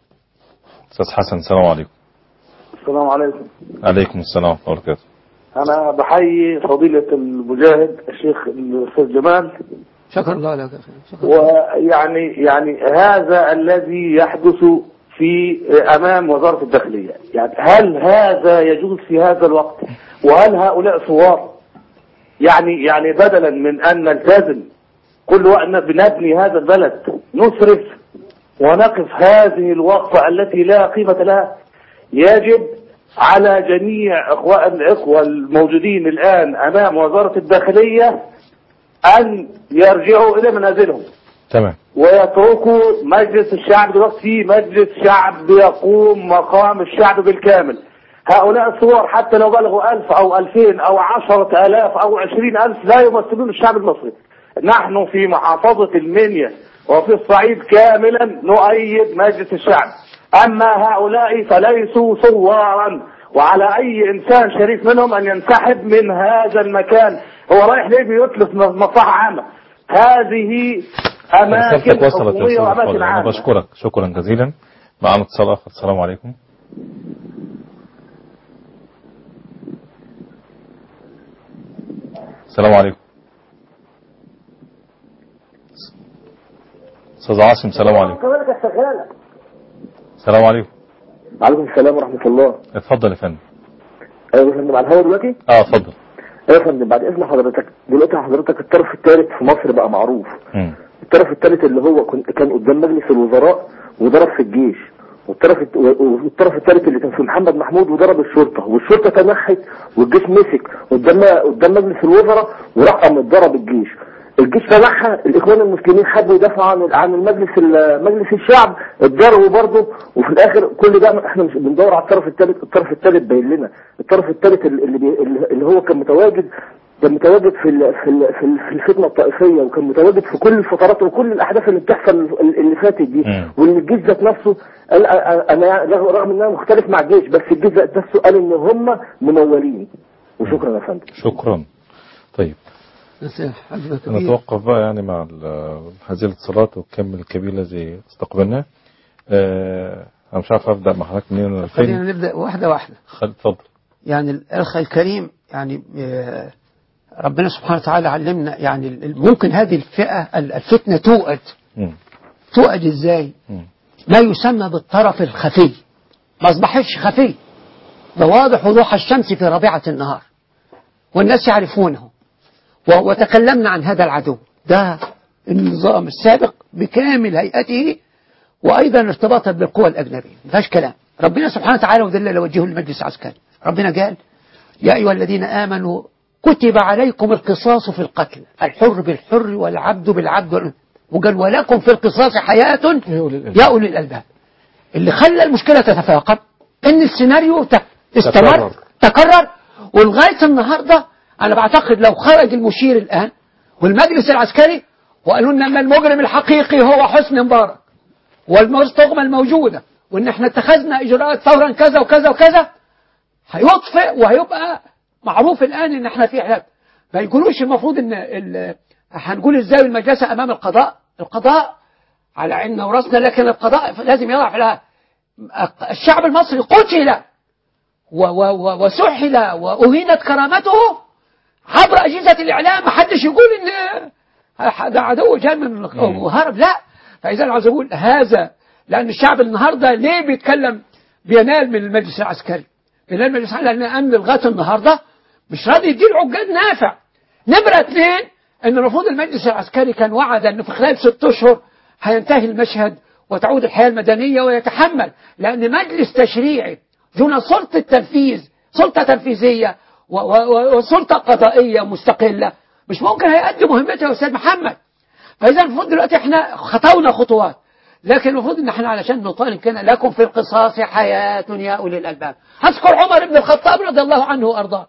[SPEAKER 1] استاذ حسن السلام عليكم
[SPEAKER 16] السلام عليكم
[SPEAKER 1] عليكم السلام ورحمه الله وبركاته
[SPEAKER 16] أنا بحيي فضيلة المجاهد الشيخ الأستاذ جمال
[SPEAKER 2] شكر الله لك يا أخي. شكر
[SPEAKER 16] ويعني يعني هذا الذي يحدث في أمام وزارة الداخلية يعني هل هذا يجوز في هذا الوقت وهل هؤلاء ثوار يعني يعني بدلا من أن نلتزم كل وقت بنبني هذا البلد نسرف ونقف هذه الوقفة التي لا قيمة لها يجب على جميع إخوة الإخوة الموجودين الآن أمام وزارة الداخلية أن يرجعوا إلى منازلهم
[SPEAKER 1] تمام
[SPEAKER 16] ويتركوا مجلس الشعب دلوقتي في مجلس شعب يقوم مقام الشعب بالكامل هؤلاء الثوار حتى لو بلغوا ألف أو ألفين أو عشرة آلاف أو عشرين ألف لا يمثلون الشعب المصري نحن في محافظة المنيا وفي الصعيد كاملا نؤيد مجلس الشعب أما هؤلاء فليسوا ثوارا وعلى أي إنسان شريف منهم أن ينسحب من هذا المكان هو رايح ليه بيتلف مصلحة عامة هذه أماكن
[SPEAKER 1] رسالتك وصلت يا
[SPEAKER 16] حكومية
[SPEAKER 1] استاذ
[SPEAKER 16] وأماكن
[SPEAKER 1] الفاضل انا
[SPEAKER 16] عامة
[SPEAKER 1] بشكرك شكرا جزيلا معنا اتصال اخر السلام عليكم السلام عليكم استاذ عاصم السلام عليكم
[SPEAKER 12] كذلك الشغالة
[SPEAKER 1] السلام عليكم
[SPEAKER 12] وعليكم السلام ورحمة الله
[SPEAKER 1] اتفضل يا فندم
[SPEAKER 12] أيوة يا فندم على الهوا دلوقتي؟
[SPEAKER 1] اه اتفضل
[SPEAKER 12] أيوة يا فندم بعد إذن حضرتك دلوقتي حضرتك الطرف الثالث في مصر بقى معروف
[SPEAKER 1] مم.
[SPEAKER 12] الطرف الثالث اللي هو كن- كان قدام مجلس الوزراء وضرب في الجيش والطرف الت- و- والطرف الثالث اللي كان في محمد محمود وضرب الشرطة والشرطة تنحت والجيش مسك قدام قدام مجلس الوزراء وراح قام ضرب الجيش
[SPEAKER 17] الجيش تبعها الاخوان المسلمين حبوا يدافعوا عن عن المجلس ال- مجلس الشعب اتضربوا برضه وفي الاخر كل ده احنا مش بندور على الطرف الثالث الطرف الثالث باين لنا الطرف الثالث اللي بي اللي هو كان متواجد كان متواجد في ال- في ال- في ال- في الفتنه الطائفيه وكان متواجد في كل الفترات وكل الاحداث اللي بتحصل اللي فاتت دي وان الجيش ذات نفسه قال انا رغم ان انا مختلف مع الجيش بس الجيش ذات نفسه قال ان هم ممولين وشكرا يا فندم
[SPEAKER 1] شكرا طيب
[SPEAKER 2] حجم كبير
[SPEAKER 1] نتوقف بقى يعني مع ال- هذه الاتصالات والكم الكبير الذي استقبلناه آه، انا مش عارف ابدا مع حضرتك منين ولا
[SPEAKER 2] خلينا
[SPEAKER 1] فين
[SPEAKER 2] نبدأ واحدة واحدة
[SPEAKER 1] خل- اتفضل
[SPEAKER 2] يعني الأخ الكريم يعني آه، ربنا سبحانه وتعالى علمنا يعني ال- ممكن هذه الفئة ال- الفتنة توأد
[SPEAKER 1] مم.
[SPEAKER 2] توأد ازاي ما يسمى بالطرف الخفي ما اصبحش خفي ده واضح وضوح الشمس في ربيعة النهار والناس يعرفونه و- وتكلمنا عن هذا العدو ده النظام السابق بكامل هيئته وأيضا ارتباطا بالقوى الأجنبية ما فيهاش كلام ربنا سبحانه وتعالى وذل لوجهه المجلس العسكري ربنا قال يا أيها الذين آمنوا كتب عليكم القصاص في القتل الحر بالحر والعبد بالعبد وال- وقال ولكم في القصاص حياة يا أولي الألباب اللي خلى المشكلة تتفاقم إن السيناريو ت- استمر
[SPEAKER 1] تكرر.
[SPEAKER 2] تكرر ولغاية النهاردة أنا بعتقد لو خرج المشير الآن والمجلس العسكري وقالوا لنا أن المجرم الحقيقي هو حسني مبارك والمستغمة الموجودة وإن احنا اتخذنا إجراءات فورا كذا وكذا وكذا هيطفئ وهيبقى معروف الآن إن احنا في حياة ما يقولوش المفروض إن ال- هنقول إزاي المجلسة أمام القضاء القضاء على عيننا وراسنا لكن القضاء لازم يضع في لها الشعب المصري قتل و- و- و- وسحل وأهينت كرامته عبر أجهزة الإعلام ما حدش يقول إن ده عدو جاي من وهرب لا فإذا أنا عاوز أقول هذا لأن الشعب النهاردة ليه بيتكلم بينال من المجلس العسكري بينال من المجلس العسكري لأن أمن لغاية النهاردة مش راضي يدي العقاد نافع نمرة اثنين أن المفروض المجلس العسكري كان وعد أنه في خلال ست أشهر هينتهي المشهد وتعود الحياة المدنية ويتحمل لأن مجلس تشريعي دون سلطة تنفيذ سلطة تنفيذية و- و- وسلطة قضائية مستقلة مش ممكن هيأدي مهمته يا أستاذ محمد فإذا المفروض دلوقتي احنا خطونا خطوات لكن المفروض ان احنا علشان نطالب كده لكم في القصاص حياة يا أولي الألباب أذكر عمر بن الخطاب رضي الله عنه وأرضاه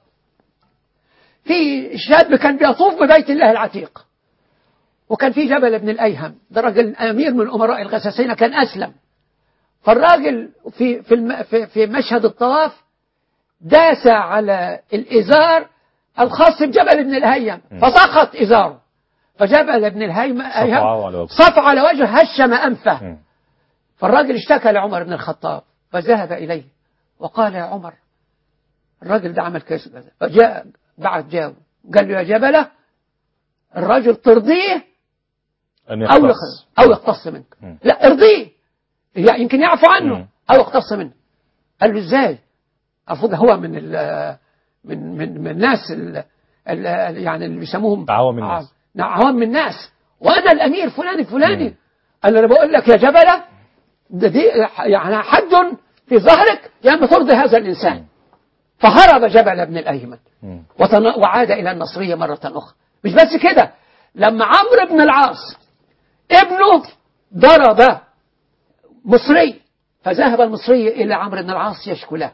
[SPEAKER 2] في شاب كان بيطوف ببيت الله العتيق وكان في جبل ابن الأيهم ده راجل أمير من أمراء الغساسين كان أسلم فالراجل في في الم- في, في مشهد الطواف داس على الإزار الخاص بجبل ابن الهيم فسقط إزاره فجبل ابن الهيم
[SPEAKER 1] صفعه على وجهه.
[SPEAKER 2] صف على وجهه هشم أنفه فالراجل اشتكى لعمر بن الخطاب فذهب إليه وقال يا عمر الراجل ده عمل كذا كذا فجاء بعد جاوب قال له يا جبلة الراجل ترضيه
[SPEAKER 1] أن
[SPEAKER 2] أو
[SPEAKER 1] يختص
[SPEAKER 2] يخ- أو يقتص منك لا ارضيه يعني يمكن يعفو عنه أو يقتص منه قال له ازاي المفروض هو من ال من من من الناس ال ال يعني اللي بيسموهم
[SPEAKER 1] عوام الناس.
[SPEAKER 2] ع- عوام الناس وانا الامير فلان الفلاني قال له انا بقول لك يا جبله ده دي يعني حد في ظهرك يا اما ترضي هذا الانسان فهرب جبل ابن الايمن وتن- وعاد الى النصريه مره اخرى مش بس كده لما عمرو بن العاص ابنه ضرب مصري فذهب المصري إلى عمرو بن العاص يشكو له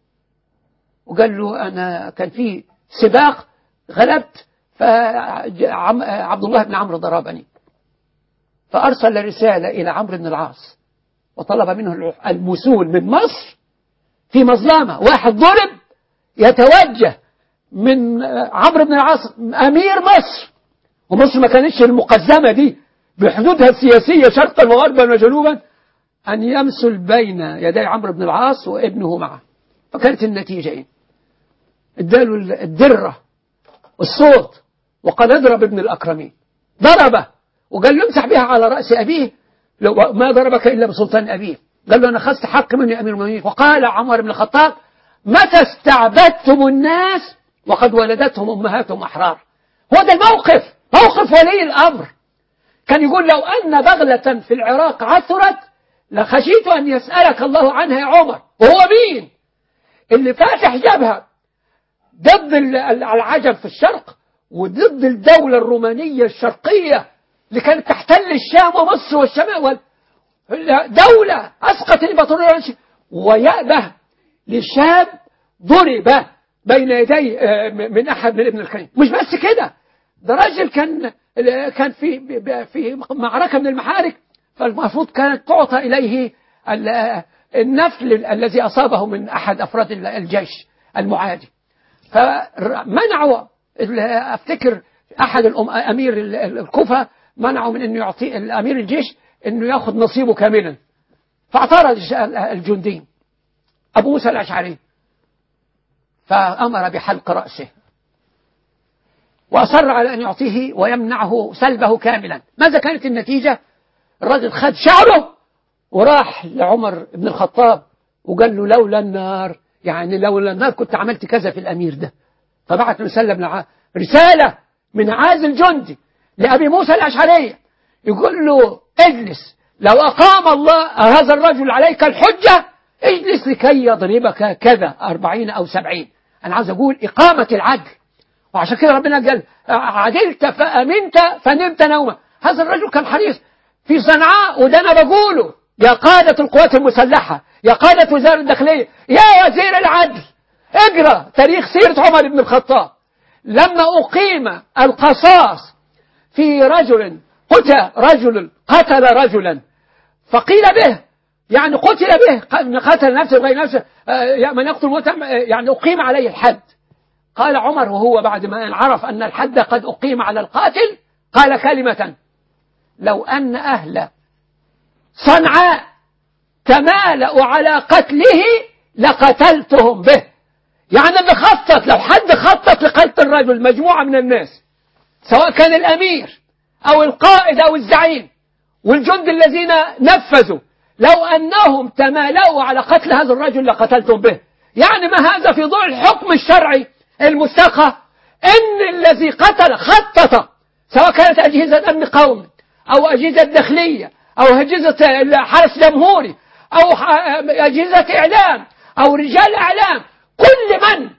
[SPEAKER 2] وقال له أنا كان في سباق غلبت فعبد الله بن عمرو ضربني فأرسل رسالة إلى عمرو بن العاص وطلب منه المسول من مصر في مظلمة واحد ضرب يتوجه من عمرو بن العاص أمير مصر ومصر ما كانتش المقزمة دي بحدودها السياسية شرقا وغربا وجنوبا أن يمثل بين يدي عمرو بن العاص وابنه معه فكانت النتيجة إيه اداله الدرة والصوت وقال اضرب ابن الأكرمين ضربه وقال له امسح بها على رأس أبيه لو ما ضربك إلا بسلطان أبيه قال له أنا أخذت حق مني يا أمير المؤمنين وقال عمر بن الخطاب متى استعبدتم الناس وقد ولدتهم أمهاتهم أحرار هو ده الموقف موقف ولي الأمر كان يقول لو أن بغلة في العراق عثرت لخشيت أن يسألك الله عنها يا عمر وهو مين اللي فاتح جبهة ضد ال- ال- العجم في الشرق وضد الدولة الرومانية الشرقية اللي كانت تحتل الشام ومصر والشمال وال- دولة أسقط الإمبراطورية ويأبه لشاب ضرب بين يدي آه، من أحد من ابن الخليل مش بس كده ده راجل كان كان في في معركة من المحارك فالمفروض كانت تعطى إليه ال- النفل الذي أصابه من أحد أفراد الجيش المعادي فمنعوا ال- أفتكر أحد الأم- أمير ال- ال- الكوفة منعوا من أنه يعطي الأمير الجيش أنه يأخذ نصيبه كاملا فاعترض الش- الجندي أبو موسى الأشعري فأمر بحلق رأسه وأصر على أن يعطيه ويمنعه سلبه كاملا ماذا كانت النتيجة الرجل خد شعره وراح لعمر بن الخطاب وقال له لولا النار يعني لولا النار كنت عملت كذا في الأمير ده فبعت مسلم لع... رسالة من عازل جندي لأبي موسى الأشعرية يقول له اجلس لو أقام الله هذا الرجل عليك الحجة اجلس لكي يضربك كذا أربعين أو سبعين أنا عايز أقول إقامة العدل وعشان كده ربنا قال عدلت فأمنت فنمت نوما هذا الرجل كان حريص في صنعاء وده أنا بقوله يا قادة القوات المسلحة يا قادة وزارة الداخلية يا وزير العدل اقرأ تاريخ سيرة عمر بن الخطاب لما أقيم القصاص في رجل قتل رجل قتل رجلا فقيل به يعني قتل به قتل نفسه بغير نفسه آه، من يقتل متم يعني أقيم عليه الحد قال عمر وهو بعد ما عرف أن الحد قد أقيم على القاتل قال كلمة لو أن أهل صنعاء تمالأوا على قتله لقتلتهم به يعني اللي خطط لو حد خطط لقتل الرجل مجموعة من الناس سواء كان الأمير أو القائد أو الزعيم والجند الذين نفذوا لو أنهم تمالأوا على قتل هذا الرجل لقتلتم به يعني ما هذا في ضوء الحكم الشرعي المستقى أن الذي قتل خطط سواء كانت أجهزة أمن قومي أو أجهزة داخلية أو أجهزة حرس جمهوري أو أجهزة إعلام أو رجال إعلام كل من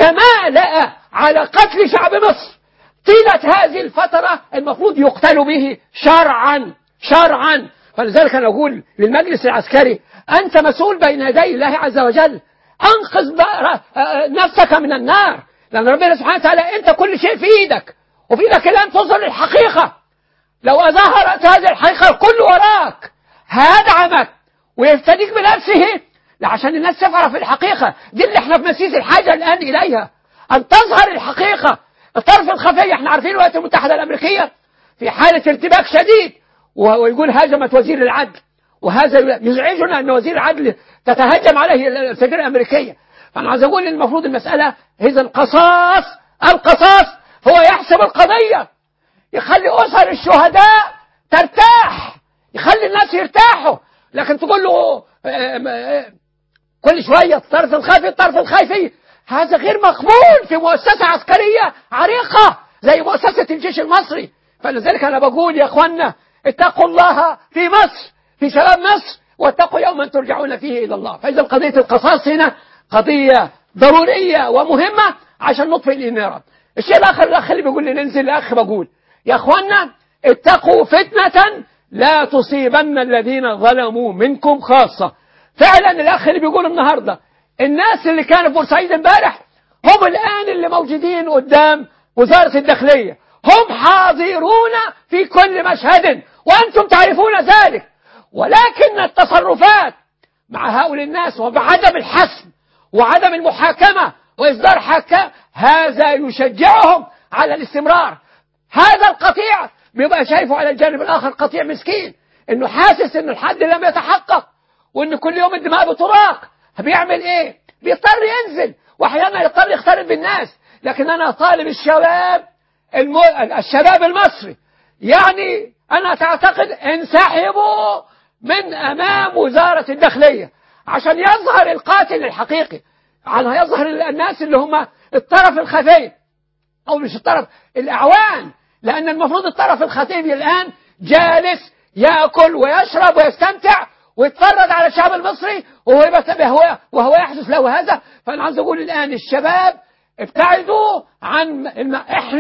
[SPEAKER 2] تمالأ على قتل شعب مصر طيلة هذه الفترة المفروض يقتل به شرعا شرعا فلذلك أنا أقول للمجلس العسكري أنت مسؤول بين يدي الله عز وجل أنقذ نفسك من النار لأن ربنا سبحانه وتعالى أنت كل شيء في إيدك وفي إيدك الآن تظهر الحقيقة لو ظهرت هذه الحقيقة الكل وراك هيدعمك ويفتديك بنفسه عشان الناس تفعل في الحقيقة دي اللي احنا بنسيس الحاجة الآن إليها أن تظهر الحقيقة الطرف الخفي احنا عارفين الولايات المتحدة الأمريكية في حالة ارتباك شديد ويقول هاجمت وزير العدل وهذا يزعجنا أن وزير العدل تتهجم عليه السجن الأمريكية فأنا عايز أقول إن المفروض المسألة إذا القصاص القصاص هو يحسب القضية يخلي أسر الشهداء ترتاح يخلي الناس يرتاحوا لكن تقول له كل شوية الطرف الخافي الطرف الخايفي هذا غير مقبول في مؤسسة عسكرية عريقة زي مؤسسة الجيش المصري فلذلك أنا بقول يا أخوانا اتقوا الله في مصر في شباب مصر واتقوا يوما ترجعون فيه إلى الله فإذا قضية القصاص هنا قضية ضرورية ومهمة عشان نطفئ النيران الشيء الآخر الأخ اللي بيقول لي ننزل الأخ بقول يا أخوانا اتقوا فتنة لا تصيبن الذين ظلموا منكم خاصة فعلا الأخ اللي بيقول النهاردة الناس اللي كانوا في بورسعيد امبارح هم الآن اللي موجودين قدام وزارة الداخلية هم حاضرون في كل مشهد وأنتم تعرفون ذلك ولكن التصرفات مع هؤلاء الناس وبعدم الحسم وعدم المحاكمة وإصدار حكام هذا يشجعهم على الاستمرار هذا القطيع بيبقى شايفه على الجانب الآخر قطيع مسكين إنه حاسس إن الحد لم يتحقق وإن كل يوم الدماء بتراق بيعمل إيه بيضطر ينزل وأحيانا يضطر يختلط بالناس لكن أنا طالب الشباب الم... الشباب المصري يعني أنا تعتقد انسحبوا من أمام وزارة الداخلية عشان يظهر القاتل الحقيقي على يظهر الناس اللي هم الطرف الخفي أو مش الطرف الأعوان لأن المفروض الطرف الخفي الآن جالس يأكل ويشرب ويستمتع ويتفرج على الشعب المصري وهو وهو, وهو يحدث له هذا فأنا عايز أقول الآن الشباب ابتعدوا عن الم... احنا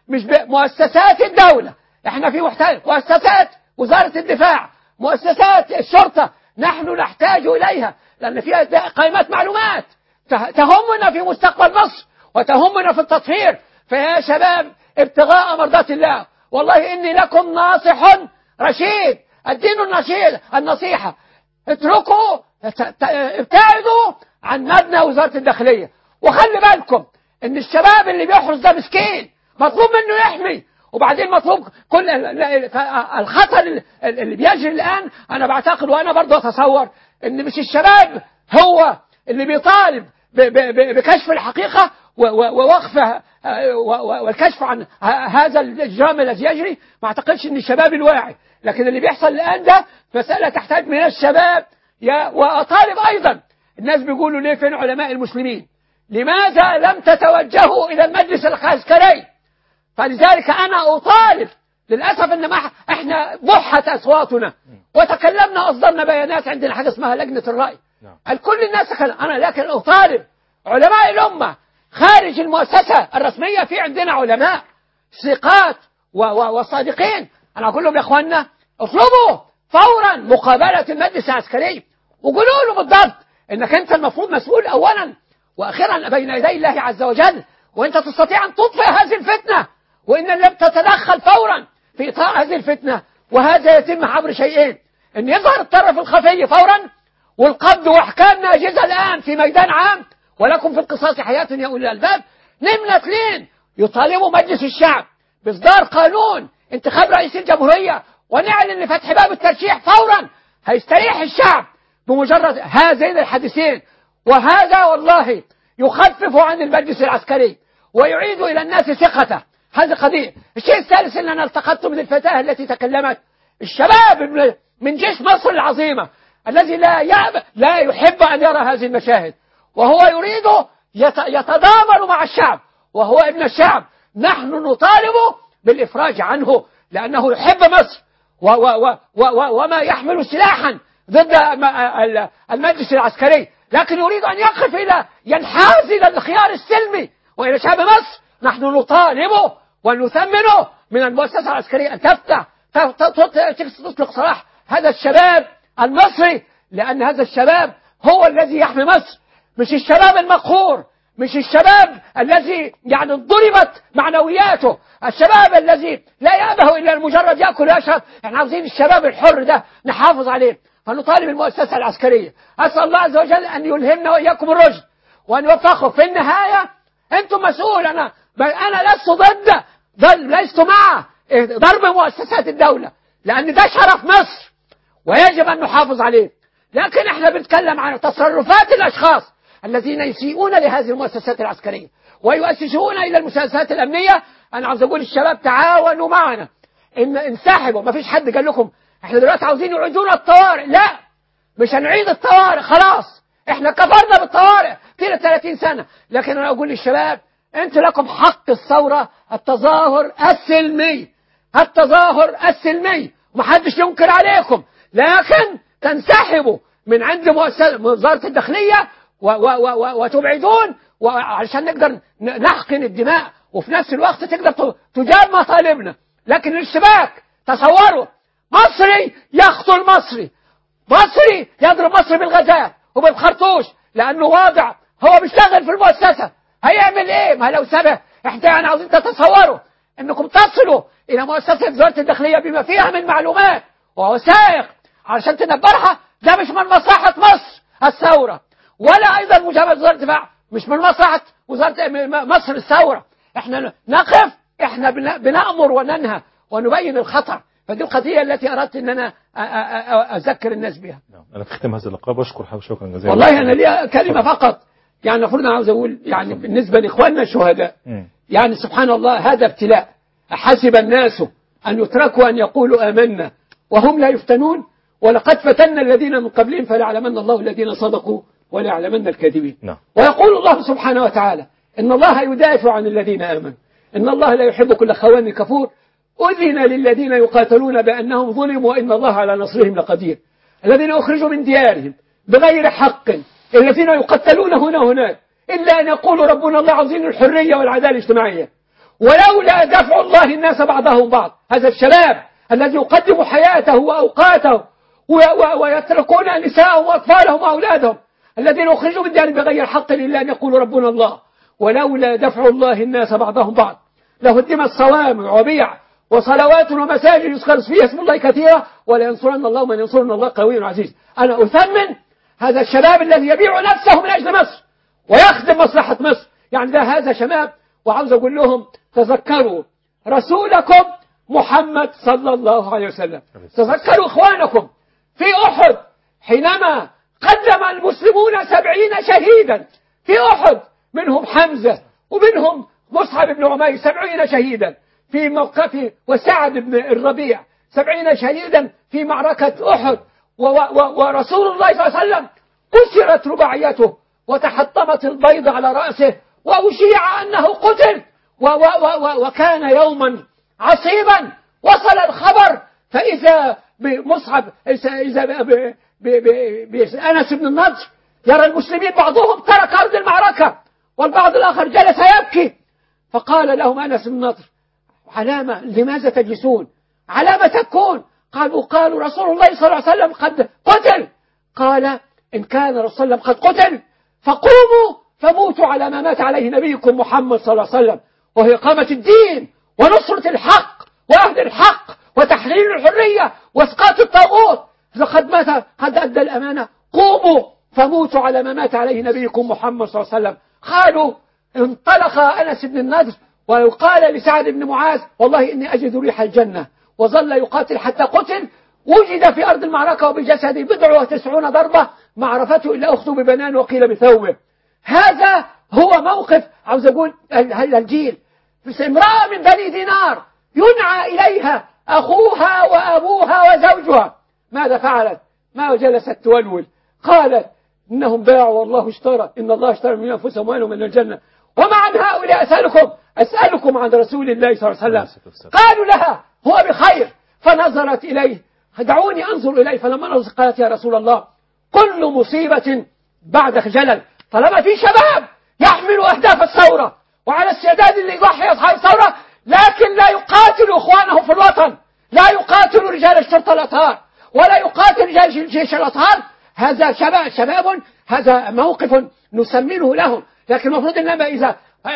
[SPEAKER 2] مش بمؤسسات الدولة احنا في محتاج مؤسسات وزارة الدفاع مؤسسات الشرطة نحن نحتاج إليها لأن فيها قائمات معلومات ته- تهمنا في مستقبل مصر وتهمنا في التطهير فيا شباب ابتغاء مرضات الله والله إني لكم ناصح رشيد الدين النشيد النصيحة اتركوا ت- ت- ابتعدوا عن مبنى وزارة الداخلية وخلي بالكم ان الشباب اللي بيحرس ده مسكين مطلوب منه يحمي وبعدين مطلوب كل ال- ال- الخطر ال- اللي بيجري الان انا بعتقد وانا برضه اتصور ان مش الشباب هو اللي بيطالب ب- ب- ب- بكشف الحقيقة و- و- ووقفها آه، و- و- والكشف عن ه- هذا الإجرام الذي يجري ما أعتقدش أن الشباب الواعي لكن اللي بيحصل الآن ده مسألة تحتاج من الشباب يا وأطالب أيضا الناس بيقولوا ليه فين علماء المسلمين لماذا لم تتوجهوا إلى المجلس العسكري فلذلك أنا أطالب للأسف أن ما إحنا بحت أصواتنا وتكلمنا أصدرنا بيانات عندنا حاجة اسمها لجنة الرأي الكل الناس تكلم أنا لكن أطالب علماء الأمة خارج المؤسسة الرسمية في عندنا علماء ثقات و- و- وصادقين أنا أقول لهم يا أخوانا اطلبوا فورا مقابلة المجلس العسكري وقولوا له بالضبط انك انت المفروض مسؤول اولا واخيرا بين يدي الله عز وجل وانت تستطيع ان تطفئ هذه الفتنة وان لم تتدخل فورا في اطار هذه الفتنة وهذا يتم عبر شيئين ان يظهر الطرف الخفي فورا والقبض واحكام ناجزة الان في ميدان عام ولكم في القصاص حياة يا اولي الالباب نمرة اثنين يطالبوا مجلس الشعب باصدار قانون انتخاب رئيس الجمهورية ونعلن لفتح باب الترشيح فورا هيستريح الشعب بمجرد هذين الحديثين وهذا والله يخفف عن المجلس العسكري ويعيد إلى الناس ثقته هذه قضية الشيء الثالث أن أنا التقطت من الفتاة التي تكلمت الشباب من- من جيش مصر العظيمة الذي لا يأب لا يحب أن يرى هذه المشاهد وهو يريد يت- يتضامن مع الشعب وهو ابن الشعب نحن نطالب بالإفراج عنه لأنه يحب مصر و و و و و وما يحمل سلاحا ضد م- ال- المجلس العسكري لكن يريد أن يقف إلى ينحاز إلى الخيار السلمي وإلى شعب مصر نحن نطالبه ونثمنه من المؤسسة العسكرية أن تفتح ت- ت- ت- تطلق سراح هذا الشباب المصري لأن هذا الشباب هو الذي يحمي مصر مش الشباب المقهور مش الشباب الذي يعني ضربت معنوياته الشباب الذي لا يأبه إلا المجرد يأكل ويشرب احنا عاوزين الشباب الحر ده نحافظ عليه فنطالب المؤسسة العسكرية أسأل الله عز وجل أن يلهمنا وإياكم الرشد وأن يوفقه في النهاية أنتم مسؤول أنا أنا لست ضد ضد- لست مع ضرب مؤسسات الدولة لأن ده شرف مصر ويجب أن نحافظ عليه لكن احنا بنتكلم عن تصرفات الأشخاص الذين يسيئون لهذه المؤسسات العسكرية ويؤسسون إلى المؤسسات الأمنية أنا عاوز أقول الشباب تعاونوا معنا إن انسحبوا ما فيش حد قال لكم احنا دلوقتي عاوزين يعيدونا الطوارئ لا مش هنعيد الطوارئ خلاص احنا كفرنا بالطوارئ كده 30 سنة لكن أنا أقول للشباب انتوا لكم حق الثورة التظاهر السلمي التظاهر السلمي ومحدش ينكر عليكم لكن تنسحبوا من عند مؤسسة وزارة الداخلية و و و و وتبعدون وعشان نقدر ن- نحقن الدماء وفي نفس الوقت تقدر ت- تجاب مطالبنا لكن الاشتباك تصوروا مصري يقتل مصري مصري يضرب مصر بالغزال وبالخرطوش لانه واضع هو بيشتغل في المؤسسه هيعمل ايه ما لو سبه احنا يعني عاوزين تتصوروا انكم تصلوا الى مؤسسه وزاره الداخليه بما فيها من معلومات ووثائق علشان تنبرها ده مش من مصلحه مصر الثوره ولا ايضا مجابهه وزاره الدفاع مش من مصلحه وزاره م- م- مصر الثوره احنا نقف احنا بن- بنامر وننهى ونبين الخطر فدي القضيه التي اردت ان انا أ- أ- أ- اذكر الناس بها
[SPEAKER 1] أنا في ختام هذا اللقاء بشكر حضرتك شكرا جزيلا
[SPEAKER 2] والله انا ليا كلمه فقط يعني المفروض انا عاوز اقول يعني بالنسبه لاخواننا الشهداء
[SPEAKER 1] مم.
[SPEAKER 2] يعني سبحان الله هذا ابتلاء أحسب الناس أن يتركوا أن يقولوا آمنا وهم لا يفتنون ولقد فتنا الذين من قبلهم فليعلمن الله الذين صدقوا وليعلمن الكاذبين
[SPEAKER 1] نعم
[SPEAKER 2] ويقول الله سبحانه وتعالى إن الله يدافع عن الذين آمنوا إن الله لا يحب كل خوان كفور أذن للذين يقاتلون بأنهم ظلموا وإن الله على نصرهم لقدير الذين أخرجوا من ديارهم بغير حق الذين يقتلون هنا هناك إلا أن يقولوا ربنا الله عظيم الحرية والعدالة الاجتماعية ولولا دفع الله الناس بعضهم بعض هذا الشباب الذي يقدم حياته وأوقاته و- و- ويتركون نساءهم وأطفالهم وأولادهم الذين أخرجوا من ديارهم بغير حق إلا أن يقولوا ربنا الله ولولا دفع الله الناس بعضهم بعض لهدمت صوامع وبيع وصلوات ومساجد يذكر فيها اسم الله كثيرا ولا ينصرن الله من ينصرن الله قوي عزيز أنا أثمن هذا الشباب الذي يبيع نفسه من أجل مصر ويخدم مصلحة مصر يعني ده هذا شباب وعاوز أقول لهم تذكروا رسولكم محمد صلى الله عليه وسلم تذكروا إخوانكم في أحد حينما قدم المسلمون سبعين شهيدا في أحد منهم حمزة ومنهم مصعب بن عمير سبعين شهيدا في موقف وسعد بن الربيع سبعين شهيدا في معركة أحد و- و- ورسول الله صلى الله عليه وسلم كسرت رباعيته وتحطمت البيض على رأسه وأشيع أنه قتل و و و و وكان يوما عصيبا وصل الخبر فإذا بمصعب إذا ب- ب- ب- ب- بأنس بن النضر يرى المسلمين بعضهم ترك أرض المعركة والبعض الآخر جلس يبكي فقال لهم أنس بن النضر علامة لماذا تجلسون علامة تكون قالوا قالوا رسول الله صلى الله عليه وسلم قد قتل قال إن كان رسول الله قد قتل فقوموا فموتوا على ما مات عليه نبيكم محمد صلى الله عليه وسلم وهي إقامة الدين ونصرة الحق وأهل الحق وتحرير الحرية واسقاط الطاغوت لقد مات قد أدى الأمانة قوموا فموتوا على ما مات عليه نبيكم محمد صلى الله عليه وسلم قالوا انطلق أنس بن النضر ويقال لسعد بن معاذ والله إني أجد ريح الجنة وظل يقاتل حتى قتل وجد في أرض المعركة وبجسده بضع وتسعون ضربة ما عرفته إلا أخته ببنان وقيل بثوبه هذا هو موقف عاوز أقول هذا الجيل بس امرأة من بني دينار ينعى إليها أخوها وأبوها وزوجها ماذا فعلت ما جلست تولول قالت إنهم باعوا والله اشترى إن الله اشترى من أنفسهم وأنهم من الجنة وما عن هؤلاء أسألكم أسألكم عن رسول الله صلى الله عليه وسلم قالوا لها هو بخير فنظرت إليه دعوني أنظر إليه فلما نظرت قالت يا رسول الله كل مصيبة بعد خجلل طالما في شباب يحملوا أهداف الثورة وعلى استعداد اللي يضحي أصحاب الثورة لكن لا يقاتلوا إخوانهم في الوطن لا يقاتلوا رجال الشرطة الأطهار ولا يقاتل رجال جيش الأطهار هذا شباب, شباب هذا موقف نسمنه لهم لكن المفروض انما اذا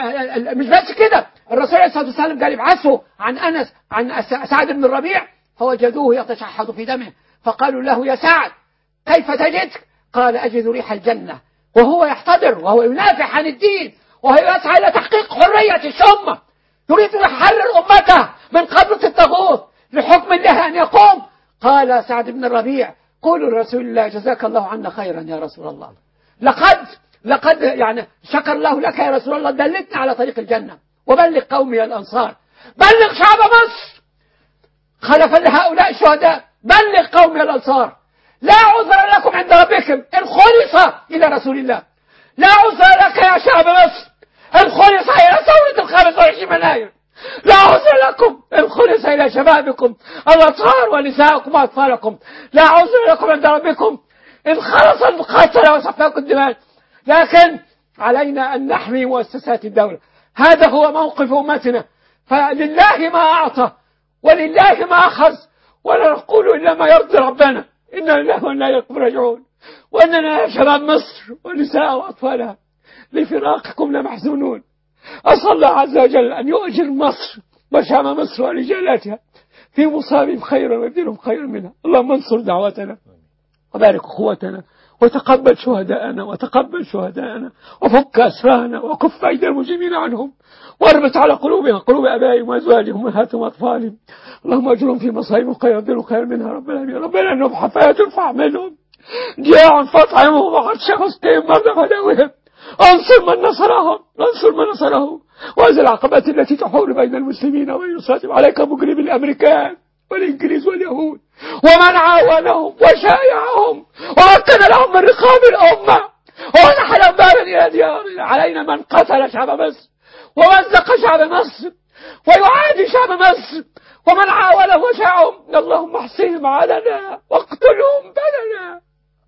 [SPEAKER 2] مش بس كده الرسول عليه الصلاه والسلام قال ابعثوا عن انس عن سعد بن الربيع فوجدوه يتشحط في دمه فقالوا له يا سعد كيف تجدك؟ قال اجد ريح الجنه وهو يحتضر وهو ينافح عن الدين وهو يسعى الى تحقيق حريه الامه يريد ان يحرر امته من قبضه الطاغوت لحكم الله ان يقوم قال سعد بن الربيع قولوا لرسول الله جزاك الله عنا خيرا يا رسول الله لقد لقد يعني شكر الله لك يا رسول الله دلتنا على طريق الجنة وبلغ قومي الأنصار بلغ شعب مصر خلفا لهؤلاء الشهداء بلغ قومي الأنصار لا عذر لكم عند ربكم إن خلص إلى رسول الله لا عذر لك يا شعب مصر إن خلص إلى ثورة الخامس والعشرين يناير لا عذر لكم إن خلص إلى شبابكم الأطهار ونسائكم وأطفالكم لا عذر لكم عند ربكم إن خلص المقاتلة وصفاكم الدماء لكن علينا أن نحمي مؤسسات الدولة هذا هو موقف أمتنا فلله ما أعطى ولله ما أخذ ولا نقول إلا ما يرضي ربنا إنا لله وإنا إليه راجعون وأننا يا شباب مصر ونساء وأطفالها لفراقكم لمحزونون أسأل الله عز وجل أن يؤجر مصر وشام مصر ورجالاتها في مصابهم خيرا ويبدلهم خيرا منها اللهم انصر دعوتنا وبارك قوتنا وتقبل شهداءنا وتقبل شهداءنا وفك أسرانا وكف أيدي المجرمين عنهم واربط على قلوبهم قلوب أبائهم وأزواجهم وأمهاتهم وأطفالهم اللهم أجرهم في مصائبهم خير وابدلهم خير منها رب العالمين ربنا أنهم حفاة فاعملهم جاع فاطعمهم وعطش فاسقهم مرضى فداوهم انصر من نصرهم انصر من نصره وهذه العقبات التي تحول بين المسلمين وبين نصرتهم عليك مجرم الأمريكان والإنجليز واليهود ومن عاونهم وشايعهم ومكن لهم من رقاب الأمة ونحل بابا إلى ديارنا علينا من قتل شعب مصر ومزق شعب مصر ويعادي شعب مصر ومن عاونهم وشاعهم اللهم احصهم علنا واقتلهم بلنا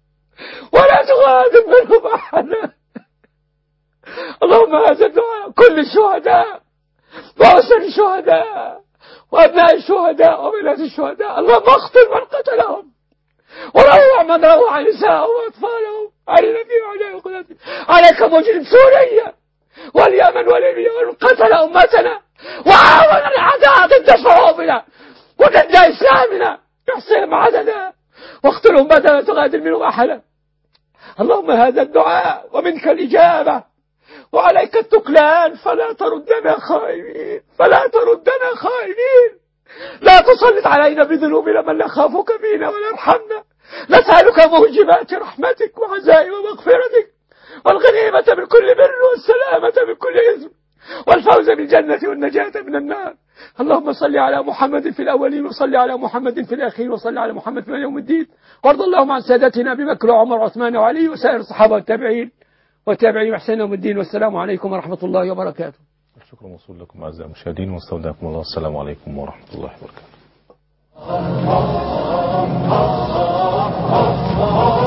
[SPEAKER 2] ولا تغادر منهم أحدا اللهم هذا الدعاء كل الشهداء وأسر الشهداء وأبناء الشهداء وبنات الشهداء اللهم اقتل من قتلهم وروع من روع نساءهم وأطفالهم علينا في أعداء قدرتك عليك مجرم سوريا واليمن وليبيا ومن قتل أمتنا وعاون الأعداء ضد شعوبنا وضد إسلامنا احصهم عددا واقتلهم بدلا تغادر منهم أحدا اللهم هذا الدعاء ومنك الإجابة وعليك التكلان فلا تردنا خائبين فلا تردنا خائبين لا تسلط علينا بذنوبنا من نخافك فينا ولا يرحمنا نسألك موجبات رحمتك وعزائم مغفرتك والغنيمة من كل بر والسلامة من كل إثم والفوز بالجنة والنجاة من النار اللهم صل على محمد في الأولين وصل على محمد في الآخرين وصل على محمد في يوم الدين وارض اللهم عن سادتنا أبي بكر وعمر وعثمان وعلي وسائر الصحابة والتابعين والتابعين وحسين يوم الدين والسلام عليكم ورحمة الله وبركاته
[SPEAKER 1] الشكر موصول لكم أعزائي المشاهدين واستودعكم الله السلام عليكم ورحمة الله وبركاته